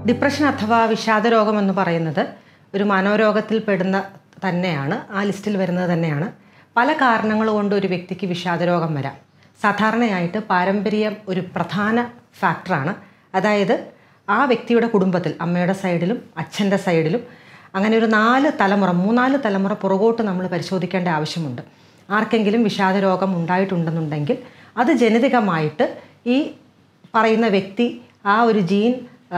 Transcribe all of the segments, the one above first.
depression അഥവാ വിഷാദരോഗം എന്ന് പറയുന്നത് ഒരു മനോരോഗത്തിൽ പെടുന്ന തന്നെയാണ് ആ ലിസ്റ്റിൽ വരുന്നത് തന്നെയാണ് പല കാരണങ്ങൾ കൊണ്ട് ഒരു വ്യക്തിക്ക് വിഷാദരോഗം വരാം സാധാരണയായിട്ട് പാരമ്പര്യം ഒരു പ്രധാന ഫാക്ടറാണ് അതായത് ആ വ്യക്തിയുടെ കുടുംബത്തിൽ അമ്മയുടെ സൈഡിലും അച്ഛൻ്റെ സൈഡിലും അങ്ങനെ ഒരു നാല് തലമുറ മൂന്നാല് തലമുറ പുറകോട്ട് നമ്മൾ പരിശോധിക്കേണ്ട ആവശ്യമുണ്ട് ആർക്കെങ്കിലും വിഷാദരോഗം ഉണ്ടായിട്ടുണ്ടെന്നുണ്ടെങ്കിൽ അത് ജനിതകമായിട്ട് ഈ പറയുന്ന വ്യക്തി ആ ഒരു ജീൻ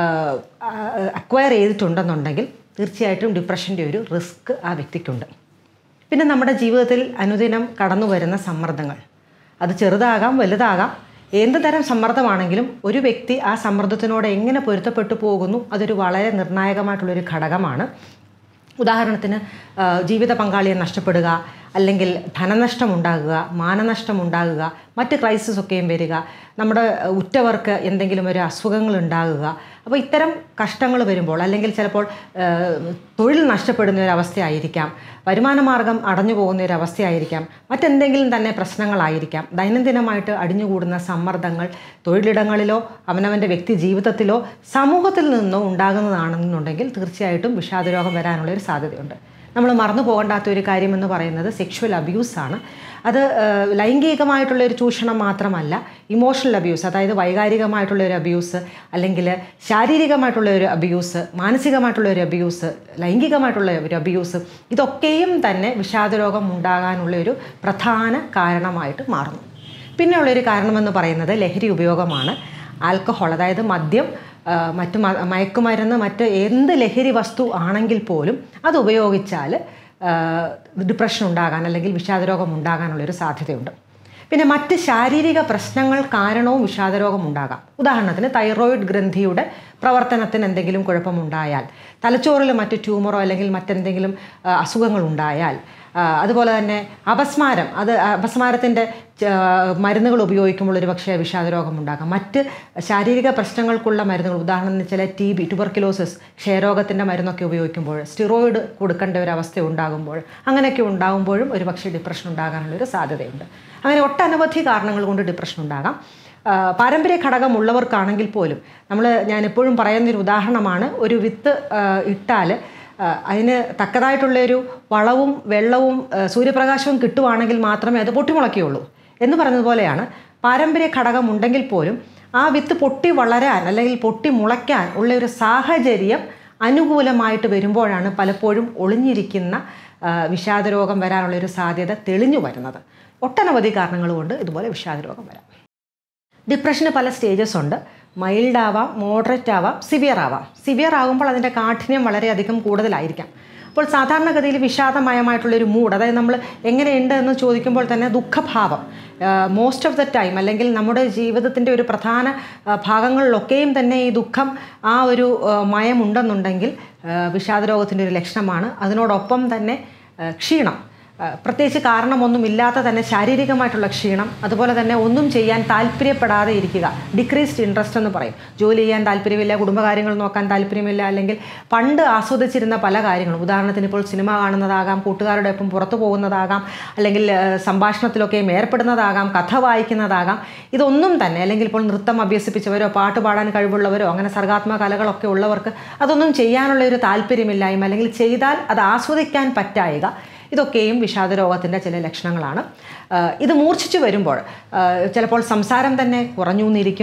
അക്വയർ ചെയ്തിട്ടുണ്ടെന്നുണ്ടെങ്കിൽ തീർച്ചയായിട്ടും ഡിപ്രഷൻ്റെ ഒരു റിസ്ക് ആ വ്യക്തിക്കുണ്ട് പിന്നെ നമ്മുടെ ജീവിതത്തിൽ അനുദിനം കടന്നു വരുന്ന സമ്മർദ്ദങ്ങൾ അത് ചെറുതാകാം വലുതാകാം എന്ത് തരം സമ്മർദ്ദമാണെങ്കിലും ഒരു വ്യക്തി ആ സമ്മർദ്ദത്തിനോട് എങ്ങനെ പൊരുത്തപ്പെട്ടു പോകുന്നു അതൊരു വളരെ നിർണായകമായിട്ടുള്ളൊരു ഘടകമാണ് ഉദാഹരണത്തിന് ആ, ജീവിത പങ്കാളിയെ നഷ്ടപ്പെടുക അല്ലെങ്കിൽ ധനനഷ്ടം ഉണ്ടാകുക മാനനഷ്ടം ഉണ്ടാകുക മറ്റ് ക്രൈസിസ് ഒക്കെയും വരിക നമ്മുടെ ഉറ്റവർക്ക് എന്തെങ്കിലും ഒരു അസുഖങ്ങൾ ഉണ്ടാകുക അപ്പോൾ ഇത്തരം കഷ്ടങ്ങൾ വരുമ്പോൾ അല്ലെങ്കിൽ ചിലപ്പോൾ ആ, തൊഴിൽ നഷ്ടപ്പെടുന്ന ഒരു അവസ്ഥയായിരിക്കാം വരുമാന മാർഗം അടഞ്ഞു പോകുന്ന ഒരു അവസ്ഥയായിരിക്കാം മറ്റെന്തെങ്കിലും തന്നെ പ്രശ്നങ്ങളായിരിക്കാം ദൈനംദിനമായിട്ട് അടിഞ്ഞുകൂടുന്ന സമ്മർദ്ദങ്ങൾ തൊഴിലിടങ്ങളിലോ അവനവൻ്റെ വ്യക്തി ജീവിതത്തിലോ സമൂഹത്തിൽ നിന്നോ ഉണ്ടാകുന്നതാണെന്നുണ്ടെങ്കിൽ തീർച്ചയായിട്ടും വിഷാദരോഗം വരാനുള്ള ഒരു സാധ്യതയുണ്ട് നമ്മൾ മറന്നു പോകേണ്ടാത്ത ഒരു കാര്യമെന്ന് പറയുന്നത് സെക്ഷുവൽ അബ്യൂസാണ് അത് ആ, ലൈംഗികമായിട്ടുള്ള ഒരു ചൂഷണം മാത്രമല്ല ഇമോഷണൽ അബ്യൂസ് അതായത് വൈകാരികമായിട്ടുള്ള ഒരു അബ്യൂസ് അല്ലെങ്കിൽ ശാരീരികമായിട്ടുള്ള ഒരു അബ്യൂസ് മാനസികമായിട്ടുള്ള ഒരു അബ്യൂസ് ലൈംഗികമായിട്ടുള്ള ഒരു അബ്യൂസ് ഇതൊക്കെയും തന്നെ വിഷാദരോഗം ഉണ്ടാകാനുള്ള ഒരു പ്രധാന കാരണമായിട്ട് മാറുന്നു പിന്നെയുള്ളൊരു കാരണമെന്ന് പറയുന്നത് ലഹരി ഉപയോഗമാണ് ആൽക്കഹോൾ അതായത് മദ്യം ആ, മറ്റ് മ- മയക്കുമരുന്ന് മറ്റ് എന്ത് ലഹരി വസ്തു ആണെങ്കിൽ പോലും അത് ഉപയോഗിച്ചാൽ ഡിപ്രഷൻ ഉണ്ടാകാൻ അല്ലെങ്കിൽ വിഷാദരോഗം ഉണ്ടാകാനുള്ളൊരു സാധ്യതയുണ്ട് പിന്നെ മറ്റ് ശാരീരിക പ്രശ്നങ്ങൾ കാരണവും വിഷാദരോഗം ഉണ്ടാകാം ഉദാഹരണത്തിന് തൈറോയിഡ് ഗ്രന്ഥിയുടെ പ്രവർത്തനത്തിന് എന്തെങ്കിലും കുഴപ്പമുണ്ടായാൽ തലച്ചോറിൽ മറ്റ് ട്യൂമറോ അല്ലെങ്കിൽ മറ്റെന്തെങ്കിലും ആ, അസുഖങ്ങൾ ഉണ്ടായാൽ ആ, അതുപോലെ തന്നെ അപസ്മാരം അത് അപസ്മാരത്തിൻ്റെ മരുന്നുകൾ ഉപയോഗിക്കുമ്പോൾ ഒരു പക്ഷേ വിഷാദരോഗം ഉണ്ടാകാം മറ്റ് ശാരീരിക പ്രശ്നങ്ങൾക്കുള്ള മരുന്നുകൾ ഉദാഹരണത്തിന് ചില ടി ബി ട്യൂബർക്കുലോസിസ് ക്ഷയരോഗത്തിൻ്റെ മരുന്നൊക്കെ ഉപയോഗിക്കുമ്പോൾ സ്റ്റിറോയിഡ് കൊടുക്കേണ്ട ഒരു അവസ്ഥ ഉണ്ടാകുമ്പോൾ അങ്ങനെയൊക്കെ ഉണ്ടാകുമ്പോഴും ഒരു പക്ഷേ ഡിപ്രഷൻ ഉണ്ടാകാനുള്ള ഒരു സാധ്യതയുണ്ട് അങ്ങനെ ഒട്ടനവധി കാരണങ്ങൾ കൊണ്ട് ഡിപ്രഷൻ ഉണ്ടാകാം ആ, പാരമ്പര്യ ഘടകമുള്ളവർക്കാണെങ്കിൽ പോലും നമ്മൾ ഞാൻ എപ്പോഴും പറയുന്നൊരു ഉദാഹരണമാണ് ഒരു വിത്ത് ഇട്ടാൽ ആ, അതിന് തക്കതായിട്ടുള്ളൊരു വളവും വെള്ളവും ആ, സൂര്യപ്രകാശവും കിട്ടുവാണെങ്കിൽ മാത്രമേ അത് പൊട്ടിമുളയ്ക്കുകയുള്ളൂ എന്ന് പറഞ്ഞതുപോലെയാണ് പാരമ്പര്യ ഘടകം ഉണ്ടെങ്കിൽ പോലും ആ വിത്ത് പൊട്ടി വളരാൻ അല്ലെങ്കിൽ പൊട്ടി മുളയ്ക്കാൻ ഉള്ള ഒരു സാഹചര്യം അനുകൂലമായിട്ട് വരുമ്പോഴാണ് പലപ്പോഴും ഒളിഞ്ഞിരിക്കുന്ന ആ, വിഷാദരോഗം വരാനുള്ളൊരു സാധ്യത തെളിഞ്ഞു വരുന്നത് ഒട്ടനവധി കാരണങ്ങൾ കൊണ്ട് ഇതുപോലെ വിഷാദരോഗം വരാം ഡിപ്രഷന് പല സ്റ്റേജസ് ഉണ്ട് മൈൽഡ് ആവാം മോഡറേറ്റ് ആവാം സിവിയർ ആവാം സിവിയർ ആകുമ്പോൾ അതിൻ്റെ കാഠിന്യം വളരെയധികം കൂടുതലായിരിക്കാം അപ്പോൾ സാധാരണഗതിയിൽ വിഷാദമയമായിട്ടുള്ളൊരു മൂഡ് അതായത് നമ്മൾ എങ്ങനെയുണ്ട് എന്ന് ചോദിക്കുമ്പോൾ തന്നെ ദുഃഖഭാവം മോസ്റ്റ് ഓഫ് ദ ടൈം അല്ലെങ്കിൽ നമ്മുടെ ജീവിതത്തിൻ്റെ ഒരു പ്രധാന ആ, ഭാഗങ്ങളിലൊക്കെയും തന്നെ ഈ ദുഃഖം ആ ഒരു ആ, മയമുണ്ടെന്നുണ്ടെങ്കിൽ ആ, വിഷാദരോഗത്തിൻ്റെ ഒരു ലക്ഷണമാണ് അതിനോടൊപ്പം തന്നെ ആ, ക്ഷീണം ആ, പ്രത്യേകിച്ച് കാരണമൊന്നുമില്ലാത്ത തന്നെ ശാരീരികമായിട്ടുള്ള ക്ഷീണം അതുപോലെ തന്നെ ഒന്നും ചെയ്യാൻ താല്പര്യപ്പെടാതെ ഇരിക്കുക ഡിക്രീസ്ഡ് ഇൻട്രസ്റ്റ് എന്ന് പറയും ജോലി ചെയ്യാൻ താല്പര്യമില്ല കുടുംബകാര്യങ്ങൾ നോക്കാൻ താല്പര്യമില്ല അല്ലെങ്കിൽ പണ്ട് ആസ്വദിച്ചിരുന്ന പല കാര്യങ്ങളും ഉദാഹരണത്തിന് ഇപ്പോൾ സിനിമ കാണുന്നതാകാം കൂട്ടുകാരുടെ ഒപ്പം പുറത്തു പോകുന്നതാകാം അല്ലെങ്കിൽ ആ, സംഭാഷണത്തിലൊക്കെയും ഏർപ്പെടുന്നതാകാം കഥ വായിക്കുന്നതാകാം ഇതൊന്നും തന്നെ അല്ലെങ്കിൽ ഇപ്പോൾ നൃത്തം അഭ്യസിപ്പിച്ചവരോ പാട്ട് പാടാൻ കഴിവുള്ളവരോ അങ്ങനെ സർഗാത്മക കലകളൊക്കെ ഉള്ളവർക്ക് അതൊന്നും ചെയ്യാനുള്ള ഒരു താല്പര്യമില്ലായ്മ അല്ലെങ്കിൽ ചെയ്താൽ അത് ആസ്വദിക്കാൻ പറ്റായിക ഇതൊക്കെയും വിഷാദരോഗത്തിൻ്റെ ചില ലക്ഷണങ്ങളാണ് ആ, ഇത് മൂർച്ഛിച്ചു വരുമ്പോൾ ആ, ചിലപ്പോൾ സംസാരം തന്നെ കുറഞ്ഞു എന്നിരിക്കും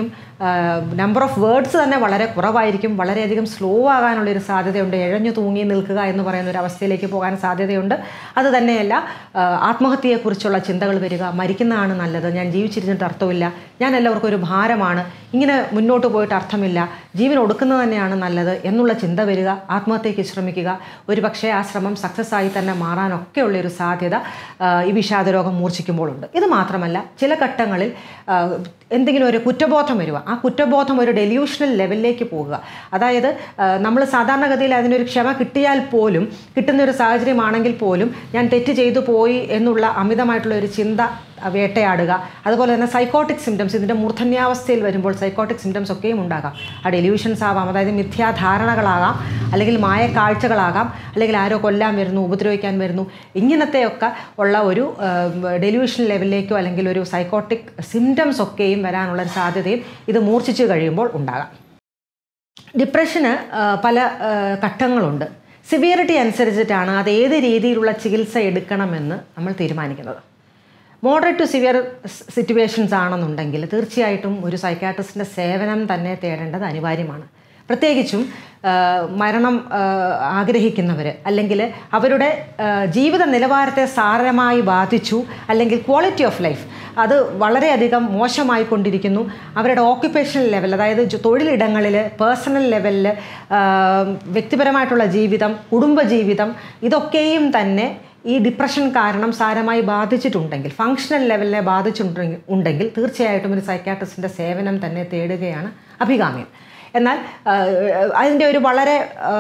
നമ്പർ ഓഫ് വേർഡ്സ് തന്നെ വളരെ കുറവായിരിക്കും വളരെയധികം സ്ലോ ആകാനുള്ളൊരു സാധ്യതയുണ്ട് ഇഴഞ്ഞു തൂങ്ങി നിൽക്കുക എന്ന് പറയുന്ന ഒരു അവസ്ഥയിലേക്ക് പോകാൻ സാധ്യതയുണ്ട് അത് തന്നെയല്ല ആ, ആത്മഹത്യയെക്കുറിച്ചുള്ള ചിന്തകൾ വരിക മരിക്കുന്നതാണ് നല്ലത് ഞാൻ ജീവിച്ചിരുന്നിട്ട് അർത്ഥമില്ല ഞാൻ എല്ലാവർക്കും ഒരു ഭാരമാണ് ഇങ്ങനെ മുന്നോട്ട് പോയിട്ട് അർത്ഥമില്ല ജീവൻ ഒടുക്കുന്നത് തന്നെയാണ് നല്ലത് എന്നുള്ള ചിന്ത വരിക ആത്മഹത്യയ്ക്ക് ശ്രമിക്കുക ഒരു പക്ഷേ ആ ശ്രമം സക്സസ് ആയി തന്നെ മാറാനൊക്കെ ഉള്ളൊരു സാധ്യത ആ, ഈ വിഷാദരോഗം മൂർച്ഛിക്കുമ്പോഴുണ്ട് ഇത് മാത്രമല്ല ചില ഘട്ടങ്ങളിൽ ആ, എന്തെങ്കിലും ഒരു കുറ്റബോധം വരിക ആ കുറ്റബോധം ഒരു ഡെല്യൂഷണൽ ലെവലിലേക്ക് പോകുക അതായത് നമ്മൾ സാധാരണഗതിയിൽ അതിനൊരു ക്ഷമ കിട്ടിയാൽ പോലും കിട്ടുന്ന ഒരു സാഹചര്യമാണെങ്കിൽ പോലും ഞാൻ തെറ്റ് ചെയ്തു പോയി എന്നുള്ള അമിതമായിട്ടുള്ള ഒരു ചിന്ത ആ, വേട്ടയാടുക അതുപോലെ തന്നെ സൈക്കോട്ടിക് സിംറ്റംസ് ഇതിൻ്റെ മൂർധന്യാവസ്ഥയിൽ വരുമ്പോൾ സൈക്കോട്ടിക് സിംറ്റംസ് ഒക്കെയും ഉണ്ടാകാം ആ ഡെല്യൂഷൻസ് ആവാം അതായത് മിഥ്യാധാരണകളാകാം അല്ലെങ്കിൽ മായക്കാഴ്ചകളാകാം അല്ലെങ്കിൽ ആരോ കൊല്ലാൻ വരുന്നു ഉപദ്രവിക്കാൻ വരുന്നു ഇങ്ങനത്തെയൊക്കെ ഉള്ള ഒരു ഡെല്യൂഷൻ ലെവലിലേക്കോ അല്ലെങ്കിൽ ഒരു സൈക്കോട്ടിക് സിംറ്റംസ് ഒക്കെയും വരാനുള്ള ഒരു സാധ്യതയും ഇത് മൂർച്ഛിച്ചു കഴിയുമ്പോൾ ഉണ്ടാകാം ഡിപ്രഷന് ആ, പല ആ, ഘട്ടങ്ങളുണ്ട് സിവിയറിറ്റി അനുസരിച്ചിട്ടാണ് അത് ഏത് രീതിയിലുള്ള ചികിത്സ എടുക്കണമെന്ന് നമ്മൾ തീരുമാനിക്കുന്നത് മോഡറേറ്റ് ടു സിവിയർ സിറ്റുവേഷൻസ് ആണെന്നുണ്ടെങ്കിൽ തീർച്ചയായിട്ടും ഒരു സൈക്കാട്രിസ്റ്റിൻ്റെ സേവനം തന്നെ തേടേണ്ടത് അനിവാര്യമാണ് പ്രത്യേകിച്ചും ആ, മരണം ആഗ്രഹിക്കുന്നവർ അല്ലെങ്കിൽ അവരുടെ ആ, ജീവിത നിലവാരത്തെ സാരമായി ബാധിച്ചു അല്ലെങ്കിൽ ക്വാളിറ്റി ഓഫ് ലൈഫ് അത് വളരെയധികം മോശമായിക്കൊണ്ടിരിക്കുന്നു അവരുടെ ഓക്യുപ്പേഷണൽ ലെവൽ അതായത് ജോ- തൊഴിലിടങ്ങളിൽ പേഴ്സണൽ ലെവലിൽ വ്യക്തിപരമായിട്ടുള്ള ജീവിതം കുടുംബജീവിതം ഇതൊക്കെയും തന്നെ ഈ ഡിപ്രഷൻ കാരണം സാരമായി ബാധിച്ചിട്ടുണ്ടെങ്കിൽ ഫങ്ഷണൽ ലെവലിനെ ബാധിച്ചിട്ടുണ്ടെങ്കിൽ ഉണ്ടെങ്കിൽ തീർച്ചയായിട്ടും ഒരു സൈക്കാട്രിസ്റ്റിൻ്റെ സേവനം തന്നെ തേടുകയാണ് അഭികാമ്യം എന്നാൽ ആ, അതിൻ്റെ ഒരു വളരെ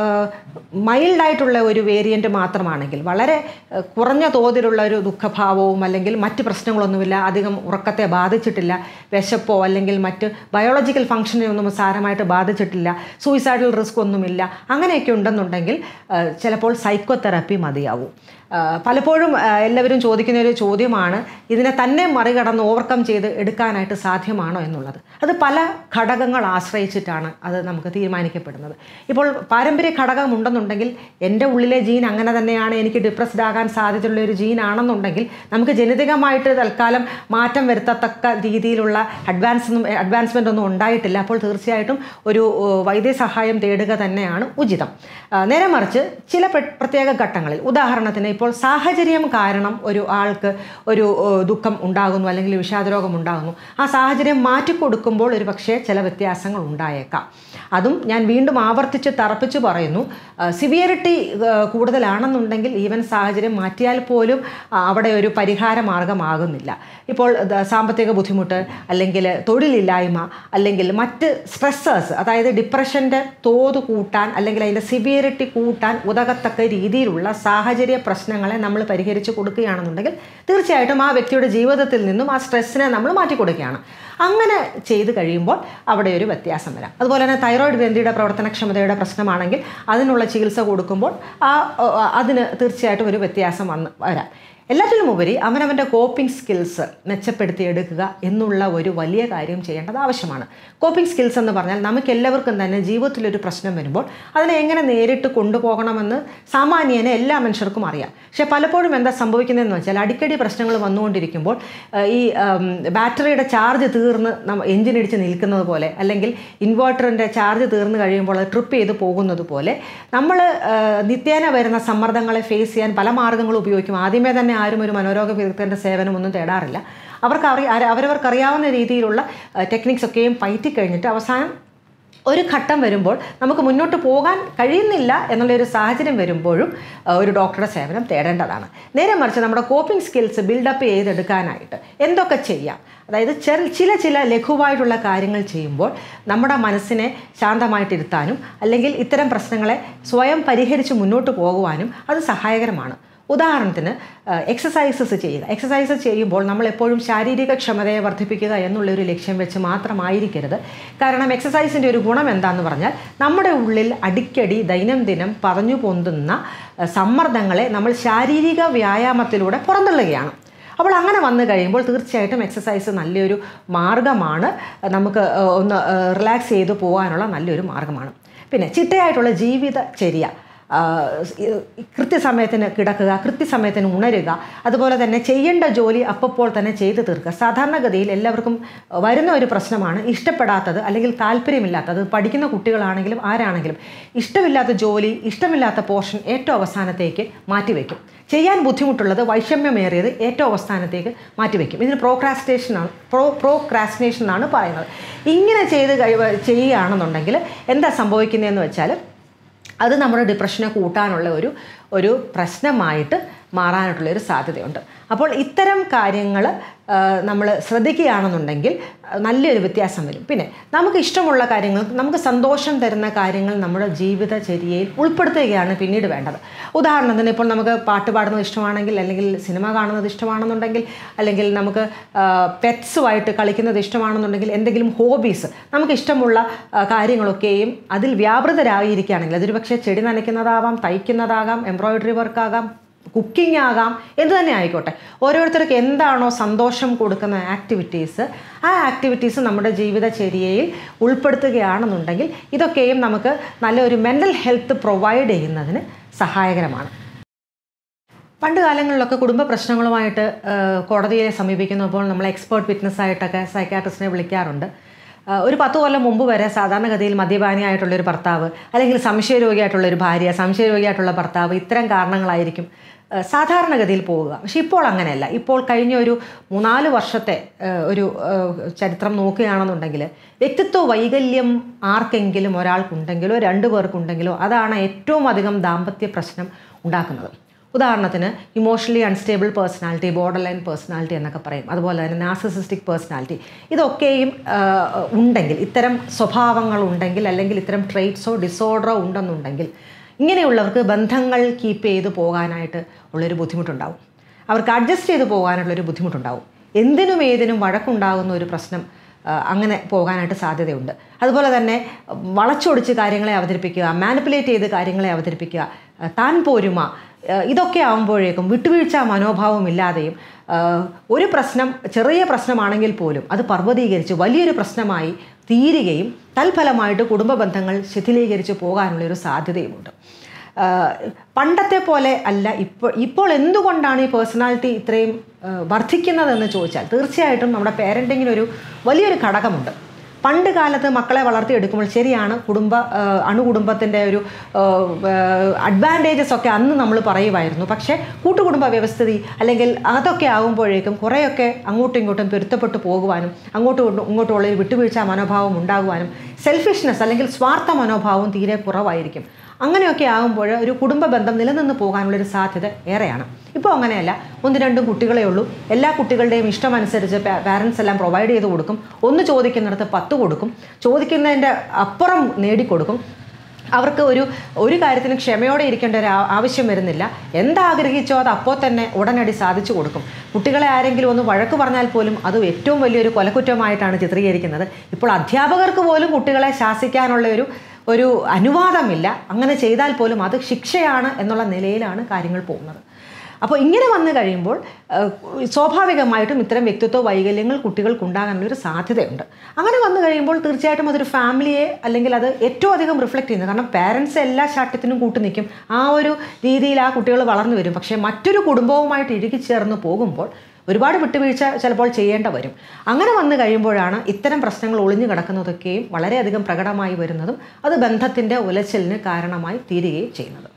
മൈൽഡായിട്ടുള്ള ഒരു വേരിയൻറ്റ് മാത്രമാണെങ്കിൽ വളരെ ആ, കുറഞ്ഞ തോതിലുള്ള ഒരു ദുഃഖഭാവവും അല്ലെങ്കിൽ മറ്റ് പ്രശ്നങ്ങളൊന്നുമില്ല അധികം ഉറക്കത്തെ ബാധിച്ചിട്ടില്ല വിശപ്പോ അല്ലെങ്കിൽ മറ്റ് ബയോളജിക്കൽ ഫങ്ഷനെ ഒന്നും സാരമായിട്ട് ബാധിച്ചിട്ടില്ല സൂയിസൈഡൽ റിസ്ക് ഒന്നുമില്ല അങ്ങനെയൊക്കെ ഉണ്ടെന്നുണ്ടെങ്കിൽ ആ, ചിലപ്പോൾ സൈക്കോതെറാപ്പി മതിയാവും ആ, പലപ്പോഴും ആ, എല്ലാവരും ചോദിക്കുന്ന ഒരു ചോദ്യമാണ് ഇതിനെ തന്നെ മറികടന്ന് ഓവർകം ചെയ്ത് എടുക്കാനായിട്ട് സാധ്യമാണോ എന്നുള്ളത് അത് പല ഘടകങ്ങൾ ആശ്രയിച്ചിട്ടാണ് അത് നമുക്ക് തീരുമാനിക്കപ്പെടുന്നത് ഇപ്പോൾ പാരമ്പര്യ ഘടകം ഉണ്ടെന്നുണ്ടെങ്കിൽ എൻ്റെ ഉള്ളിലെ ജീൻ അങ്ങനെ തന്നെയാണ് എനിക്ക് ഡിപ്രസ്ഡ് ആകാൻ സാധ്യതയുള്ള ഒരു ജീൻ ആണെന്നുണ്ടെങ്കിൽ നമുക്ക് ജനിതകമായിട്ട് തൽക്കാലം മാറ്റം വരുത്തത്തക്ക രീതിയിലുള്ള അഡ്വാൻസ് ഒന്നും അഡ്വാൻസ്മെൻ്റ് ഒന്നും ഉണ്ടായിട്ടില്ല അപ്പോൾ തീർച്ചയായിട്ടും ഒരു ഏഹ്, വൈദ്യസഹായം തേടുക തന്നെയാണ് ഉചിതം ആ, നേരെ മറിച്ച് ചില പ്ര- പ്രത്യേക ഘട്ടങ്ങളിൽ ഉദാഹരണത്തിന് ഇപ്പോൾ സാഹചര്യം കാരണം ഒരു ആൾക്ക് ഒരു ഏഹ്, ദുഃഖം ഉണ്ടാകുന്നു അല്ലെങ്കിൽ വിഷാദരോഗം ഉണ്ടാകുന്നു ആ സാഹചര്യം മാറ്റിക്കൊടുക്കുമ്പോൾ ഒരു പക്ഷേ ചില വ്യത്യാസങ്ങൾ ഉണ്ടായേക്കാം അതും ഞാൻ വീണ്ടും ആവർത്തിച്ച് തറപ്പിച്ച് പറയുന്നു സിവിയറിറ്റി കൂടുതലാണെന്നുണ്ടെങ്കിൽ ഈവൻ സാഹചര്യം മാറ്റിയാൽ പോലും ആ, അവിടെ ഒരു പരിഹാര മാർഗമാകുന്നില്ല ഇപ്പോൾ ദ- സാമ്പത്തിക ബുദ്ധിമുട്ട് അല്ലെങ്കിൽ തൊഴിലില്ലായ്മ അല്ലെങ്കിൽ മറ്റ് സ്ട്രെസ്സേഴ്സ് അതായത് ഡിപ്രഷൻ്റെ തോത് കൂട്ടാൻ അല്ലെങ്കിൽ അതിൻ്റെ സിവിയറിറ്റി കൂട്ടാൻ ഉതകത്തക്ക രീതിയിലുള്ള സാഹചര്യ പ്രശ്നങ്ങളെ നമ്മൾ പരിഹരിച്ച് കൊടുക്കുകയാണെന്നുണ്ടെങ്കിൽ തീർച്ചയായിട്ടും ആ വ്യക്തിയുടെ ജീവിതത്തിൽ നിന്നും ആ സ്ട്രെസ്സിനെ നമ്മൾ മാറ്റി കൊടുക്കുകയാണ് അങ്ങനെ ചെയ്ത് കഴിയുമ്പോൾ അവിടെ ഒരു വ്യത്യാസം വരാം അതുപോലെ തന്നെ തൈറോയിഡ് ഗ്രന്ഥിയുടെ പ്രവർത്തനക്ഷമതയുടെ പ്രശ്നമാണെങ്കിൽ അതിനുള്ള ചികിത്സ കൊടുക്കുമ്പോൾ ആ ആ, അതിന് തീർച്ചയായിട്ടും ഒരു വ്യത്യാസം വന്ന് വരാം എല്ലാറ്റിലും ഉപരി അവനവൻ്റെ കോപ്പിംഗ് സ്കിൽസ് മെച്ചപ്പെടുത്തിയെടുക്കുക എന്നുള്ള ഒരു വലിയ കാര്യം ചെയ്യേണ്ടത് ആവശ്യമാണ് കോപ്പിംഗ് സ്കിൽസ് എന്ന് പറഞ്ഞാൽ നമുക്ക് എല്ലാവർക്കും തന്നെ ജീവിതത്തിലൊരു പ്രശ്നം വരുമ്പോൾ അതിനെ എങ്ങനെ നേരിട്ട് കൊണ്ടുപോകണമെന്ന് സാമാന്യേന എല്ലാ മനുഷ്യർക്കും അറിയാം പക്ഷേ പലപ്പോഴും എന്താ സംഭവിക്കുന്നതെന്ന് വെച്ചാൽ അടിക്കടി പ്രശ്നങ്ങൾ വന്നുകൊണ്ടിരിക്കുമ്പോൾ ആ, ഈ ആം, ബാറ്ററിയുടെ ചാർജ് തീർന്ന് നമ്മ എഞ്ചിനിടിച്ച് നിൽക്കുന്നത് പോലെ അല്ലെങ്കിൽ ഇൻവേർട്ടറിൻ്റെ ചാർജ് തീർന്ന് കഴിയുമ്പോൾ അത് ട്രിപ്പ് ചെയ്ത് പോകുന്നത് പോലെ നമ്മൾ നിത്യേന വരുന്ന സമ്മർദ്ദങ്ങളെ ഫേസ് ചെയ്യാൻ പല മാർഗ്ഗങ്ങളും ഉപയോഗിക്കും ആദ്യമേ തന്നെ ആരും ഒരു മനോരോഗ വിദഗ്ധൻ്റെ സേവനമൊന്നും തേടാറില്ല അവർക്ക് അറി അര- അവരവർക്ക് അറിയാവുന്ന രീതിയിലുള്ള ടെക്നിക്സ് ഒക്കെയും പയറ്റി കഴിഞ്ഞിട്ട് അവസാനം ഒരു ഘട്ടം വരുമ്പോൾ നമുക്ക് മുന്നോട്ട് പോകാൻ കഴിയുന്നില്ല എന്നുള്ളൊരു സാഹചര്യം വരുമ്പോഴും ആ, ഒരു ഡോക്ടറുടെ സേവനം തേടേണ്ടതാണ് നേരെ മറിച്ച് നമ്മുടെ കോപ്പിംഗ് സ്കിൽസ് ബിൽഡപ്പ് ചെയ്തെടുക്കാനായിട്ട് എന്തൊക്കെ ചെയ്യാം അതായത് ചെറു ചില ചില ലഘുവായിട്ടുള്ള കാര്യങ്ങൾ ചെയ്യുമ്പോൾ നമ്മുടെ മനസ്സിനെ ശാന്തമായിട്ടിരുത്താനും അല്ലെങ്കിൽ ഇത്തരം പ്രശ്നങ്ങളെ സ്വയം പരിഹരിച്ച് മുന്നോട്ട് പോകുവാനും അത് സഹായകരമാണ് ഉദാഹരണത്തിന് എക്സസൈസസ് ചെയ്യുക എക്സസൈസ് ചെയ്യുമ്പോൾ നമ്മൾ എപ്പോഴും ശാരീരിക ക്ഷമതയെ വർദ്ധിപ്പിക്കുക എന്നുള്ളൊരു ലക്ഷ്യം വെച്ച് മാത്രമായിരിക്കരുത് കാരണം എക്സസൈസിൻ്റെ ഒരു ഗുണം എന്താണെന്ന് പറഞ്ഞാൽ നമ്മുടെ ഉള്ളിൽ അടിക്കടി ദൈനംദിനം പറഞ്ഞു പൊന്തുന്ന അഹ്, സമ്മർദ്ദങ്ങളെ നമ്മൾ ശാരീരിക വ്യായാമത്തിലൂടെ പുറന്തള്ളുകയാണ് അപ്പോൾ അങ്ങനെ വന്നു കഴിയുമ്പോൾ തീർച്ചയായിട്ടും എക്സസൈസ് നല്ലൊരു മാർഗമാണ് നമുക്ക് ഏഹ്, ഒന്ന് റിലാക്സ് ചെയ്ത് പോകാനുള്ള നല്ലൊരു മാർഗമാണ് പിന്നെ ചിട്ടയായിട്ടുള്ള ജീവിതചര്യ ആ, ഈ- കൃത്യസമയത്തിന് കിടക്കുക കൃത്യസമയത്തിന് ഉണരുക അതുപോലെ തന്നെ ചെയ്യേണ്ട ജോലി അപ്പോൾ തന്നെ ചെയ്തു തീർക്കുക സാധാരണഗതിയിൽ എല്ലാവർക്കും വരുന്ന ഒരു പ്രശ്നമാണ് ഇഷ്ടപ്പെടാത്തത് അല്ലെങ്കിൽ താല്പര്യമില്ലാത്തത് പഠിക്കുന്ന കുട്ടികളാണെങ്കിലും ആരാണെങ്കിലും ഇഷ്ടമില്ലാത്ത ജോലി ഇഷ്ടമില്ലാത്ത പോർഷൻ ഏറ്റവും അവസാനത്തേക്ക് മാറ്റിവെക്കും ചെയ്യാൻ ബുദ്ധിമുട്ടുള്ളത് വൈഷമ്യമേറിയത് ഏറ്റവും അവസാനത്തേക്ക് മാറ്റിവെക്കും ഇതിന് പ്രോക്രാസ്റ്റേഷനാണ് പ്രോ പ്രോക്രാസ്റ്റിനേഷൻ എന്നാണ് പറയുന്നത് ഇങ്ങനെ ചെയ്ത് കഴി ചെയ്യുകയാണെന്നുണ്ടെങ്കിൽ എന്താ സംഭവിക്കുന്നതെന്ന് വെച്ചാൽ അത് നമ്മുടെ ഡിപ്രഷനെ കൂട്ടാനുള്ള ഒരു ഒരു പ്രശ്നമായിട്ട് മാറാനായിട്ടുള്ള ഒരു സാധ്യതയുണ്ട് അപ്പോൾ ഇത്തരം കാര്യങ്ങൾ നമ്മൾ ശ്രദ്ധിക്കുകയാണെന്നുണ്ടെങ്കിൽ ആ, നല്ലൊരു വ്യത്യാസം വരും പിന്നെ നമുക്ക് ഇഷ്ടമുള്ള കാര്യങ്ങൾ നമുക്ക് സന്തോഷം തരുന്ന കാര്യങ്ങൾ നമ്മുടെ ജീവിതചര്യയിൽ ഉൾപ്പെടുത്തുകയാണ് പിന്നീട് വേണ്ടത് ഉദാഹരണത്തിന് ഇപ്പോൾ നമുക്ക് പാട്ട് പാടുന്നത് ഇഷ്ടമാണെങ്കിൽ അല്ലെങ്കിൽ സിനിമ കാണുന്നത് ഇഷ്ടമാണെന്നുണ്ടെങ്കിൽ അല്ലെങ്കിൽ നമുക്ക് പെറ്റ്സുമായിട്ട് കളിക്കുന്നത് ഇഷ്ടമാണെന്നുണ്ടെങ്കിൽ എന്തെങ്കിലും ഹോബീസ് നമുക്ക് ഇഷ്ടമുള്ള ആ, കാര്യങ്ങളൊക്കെയും അതിൽ വ്യാപൃതരായിരിക്കുകയാണെങ്കിൽ അതൊരു പക്ഷേ ചെടി നനയ്ക്കുന്നതാവാം തയ്ക്കുന്നതാകാം എംബ്രോയിഡറി വർക്കാകാം കുക്കിംഗ് ആകാം എന്ത് തന്നെ ആയിക്കോട്ടെ ഓരോരുത്തർക്ക് എന്താണോ സന്തോഷം കൊടുക്കുന്ന ആക്ടിവിറ്റീസ് ആ ആക്ടിവിറ്റീസ് നമ്മുടെ ജീവിതചര്യയിൽ ഉൾപ്പെടുത്തുകയാണെന്നുണ്ടെങ്കിൽ ഇതൊക്കെയും നമുക്ക് നല്ലൊരു മെൻ്റൽ ഹെൽത്ത് പ്രൊവൈഡ് ചെയ്യുന്നതിന് സഹായകരമാണ് പണ്ട് കാലങ്ങളിലൊക്കെ കുടുംബ പ്രശ്നങ്ങളുമായിട്ട് ഏഹ്, കോടതിയെ സമീപിക്കുന്നപ്പോൾ നമ്മൾ എക്സ്പേർട്ട് വിറ്റ്നസ് ആയിട്ടൊക്കെ സൈക്കാട്രിസ്റ്റിനെ വിളിക്കാറുണ്ട് ഏഹ്, ഒരു പത്ത് കൊല്ലം മുമ്പ് വരെ സാധാരണഗതിയിൽ മദ്യപാനിയായിട്ടുള്ളൊരു ഭർത്താവ് അല്ലെങ്കിൽ സംശയരോഗിയായിട്ടുള്ളൊരു ഭാര്യ സംശയരോഗിയായിട്ടുള്ള ഭർത്താവ് ഇത്തരം കാരണങ്ങളായിരിക്കും ഏഹ്, സാധാരണഗതിയിൽ പോവുക പക്ഷേ ഇപ്പോൾ അങ്ങനെയല്ല ഇപ്പോൾ കഴിഞ്ഞ ഒരു മൂന്നാല് വർഷത്തെ ഏഹ്, ഒരു ഏഹ്, ചരിത്രം നോക്കുകയാണെന്നുണ്ടെങ്കിൽ വ്യക്തിത്വ വൈകല്യം ആർക്കെങ്കിലും ഒരാൾക്കുണ്ടെങ്കിലോ രണ്ടു പേർക്കുണ്ടെങ്കിലോ അതാണ് ഏറ്റവും അധികം ദാമ്പത്യ പ്രശ്നം ഉണ്ടാക്കുന്നത് ഉദാഹരണത്തിന് emotionally unstable personality borderline personality എന്നൊക്കെ പറയും അതുപോലെ തന്നെ നാർസിസിസ്റ്റിക് പേഴ്സണാലിറ്റി ഇതൊക്കെയും ആ, ഉണ്ടെങ്കിൽ ഇത്തരം സ്വഭാവങ്ങൾ ഉണ്ടെങ്കിൽ അല്ലെങ്കിൽ ഇത്തരം ട്രേറ്റ്സോ ഡിസോർഡറോ ഉണ്ടെന്നുണ്ടെങ്കിൽ ഇങ്ങനെയുള്ളവർക്ക് ബന്ധങ്ങൾ കീപ്പ് ചെയ്ത് പോകാനായിട്ട് ഉള്ളൊരു ബുദ്ധിമുട്ടുണ്ടാവും അവർക്ക് അഡ്ജസ്റ്റ് ചെയ്ത് പോകാനുള്ളൊരു ബുദ്ധിമുട്ടുണ്ടാവും എന്തിനും ഏതിനും വഴക്കുണ്ടാകുന്ന ഒരു പ്രശ്നം ആ, അങ്ങനെ പോകാനായിട്ട് സാധ്യതയുണ്ട് അതുപോലെ തന്നെ വളച്ചൊടിച്ച് കാര്യങ്ങളെ അവതരിപ്പിക്കുക മാനിപ്പുലേറ്റ് ചെയ്ത് കാര്യങ്ങളെ അവതരിപ്പിക്കുക ആ, താൻ പോരുമ ആ, ഇതൊക്കെ ആകുമ്പോഴേക്കും വിട്ടുവീഴ്ച മനോഭാവം ഇല്ലാതെയും ആ, ഒരു പ്രശ്നം ചെറിയ പ്രശ്നമാണെങ്കിൽ പോലും അത് പർവ്വതീകരിച്ച് വലിയൊരു പ്രശ്നമായി തീരുകയും തൽഫലമായിട്ട് കുടുംബ ബന്ധങ്ങൾ ശിഥിലീകരിച്ച് പോകാനുള്ള ഒരു സാധ്യതയുമുണ്ട് ആഹ് പണ്ടത്തെ പോലെ അല്ല ഇപ്പോൾ ഇപ്പോൾ എന്തുകൊണ്ടാണ് ഈ പേഴ്സണാലിറ്റി ഇത്രയും ആഹ് വർദ്ധിക്കുന്നതെന്ന് ചോദിച്ചാൽ തീർച്ചയായിട്ടും നമ്മുടെ പേരൻറ്റിങ്ങിനൊരു വലിയൊരു ഘടകമുണ്ട് പണ്ട് കാലത്ത് മക്കളെ വളർത്തിയെടുക്കുമ്പോൾ ശരിയാണ് കുടുംബ ആഹ് അണുകുടുംബത്തിൻ്റെ ഒരു അഡ്വാൻറ്റേജസ് ഒക്കെ അന്ന് നമ്മൾ പറയുമായിരുന്നു പക്ഷേ കൂട്ടുകുടുംബ വ്യവസ്ഥിതി അല്ലെങ്കിൽ അതൊക്കെ ആകുമ്പോഴേക്കും കുറേയൊക്കെ അങ്ങോട്ടും ഇങ്ങോട്ടും പൊരുത്തപ്പെട്ടു പോകുവാനും അങ്ങോട്ടും ഇങ്ങോട്ടും ഇങ്ങോട്ടുള്ള ഒരു വിട്ടുവീഴ്ച മനോഭാവം ഉണ്ടാകുവാനും സെൽഫിഷ്നെസ് അല്ലെങ്കിൽ സ്വാർത്ഥ മനോഭാവം തീരെ കുറവായിരിക്കും അങ്ങനെയൊക്കെ ആകുമ്പോൾ ഒരു കുടുംബ ബന്ധം നിലനിന്ന് പോകാനുള്ളൊരു സാധ്യത ഏറെയാണ് ഇപ്പോൾ അങ്ങനെയല്ല ഒന്ന് രണ്ടും കുട്ടികളേ ഉള്ളൂ എല്ലാ കുട്ടികളുടെയും ഇഷ്ടമനുസരിച്ച് പാരൻസ് എല്ലാം പ്രൊവൈഡ് ചെയ്ത് കൊടുക്കും ഒന്ന് ചോദിക്കുന്നിടത്ത് പത്ത് കൊടുക്കും ചോദിക്കുന്നതിൻ്റെ അപ്പുറം നേടിക്കൊടുക്കും അവർക്ക് ഒരു ഒരു കാര്യത്തിന് ക്ഷമയോടെ ഇരിക്കേണ്ട ഒരു ആ- ആവശ്യം വരുന്നില്ല എന്താഗ്രഹിച്ചോ അത് അപ്പോൾ തന്നെ ഉടനടി സാധിച്ചു കൊടുക്കും കുട്ടികളെ ആരെങ്കിലും ഒന്ന് വഴക്ക് പറഞ്ഞാൽ പോലും അത് ഏറ്റവും വലിയൊരു കൊലക്കുറ്റമായിട്ടാണ് ചിത്രീകരിക്കുന്നത് ഇപ്പോൾ അധ്യാപകർക്ക് പോലും കുട്ടികളെ ശാസിക്കാനുള്ള ഒരു ഒരു അനുവാദമില്ല അങ്ങനെ ചെയ്താൽ പോലും അത് ശിക്ഷയാണ് എന്നുള്ള നിലയിലാണ് കാര്യങ്ങൾ പോകുന്നത് അപ്പോൾ ഇങ്ങനെ വന്നു കഴിയുമ്പോൾ ഏഹ്, സ്വാഭാവികമായിട്ടും ഇത്തരം വ്യക്തിത്വ വൈകല്യങ്ങൾ കുട്ടികൾക്കുണ്ടാകാനുള്ള ഒരു സാധ്യതയുണ്ട് അങ്ങനെ വന്നു കഴിയുമ്പോൾ തീർച്ചയായിട്ടും അതൊരു ഫാമിലിയെ അല്ലെങ്കിൽ അത് ഏറ്റവും അധികം റിഫ്ലക്റ്റ് ചെയ്യുന്നത് കാരണം പാരൻസ് എല്ലാ ശാഠ്യത്തിനും കൂട്ടു നിൽക്കും ആ ഒരു രീതിയിൽ ആ കുട്ടികൾ വളർന്നു വരും പക്ഷേ മറ്റൊരു കുടുംബവുമായിട്ട് ഇഴുകിച്ചേർന്ന് പോകുമ്പോൾ ഒരുപാട് വിട്ടുവീഴ്ച ചിലപ്പോൾ ചെയ്യേണ്ട വരും അങ്ങനെ വന്നു കഴിയുമ്പോഴാണ് ഇത്തരം പ്രശ്നങ്ങൾ ഒളിഞ്ഞു കിടക്കുന്നതൊക്കെയും വളരെയധികം പ്രകടമായി വരുന്നതും അത് ബന്ധത്തിൻ്റെ ഉലച്ചിലിന് കാരണമായി തീരുകയും ചെയ്യുന്നത്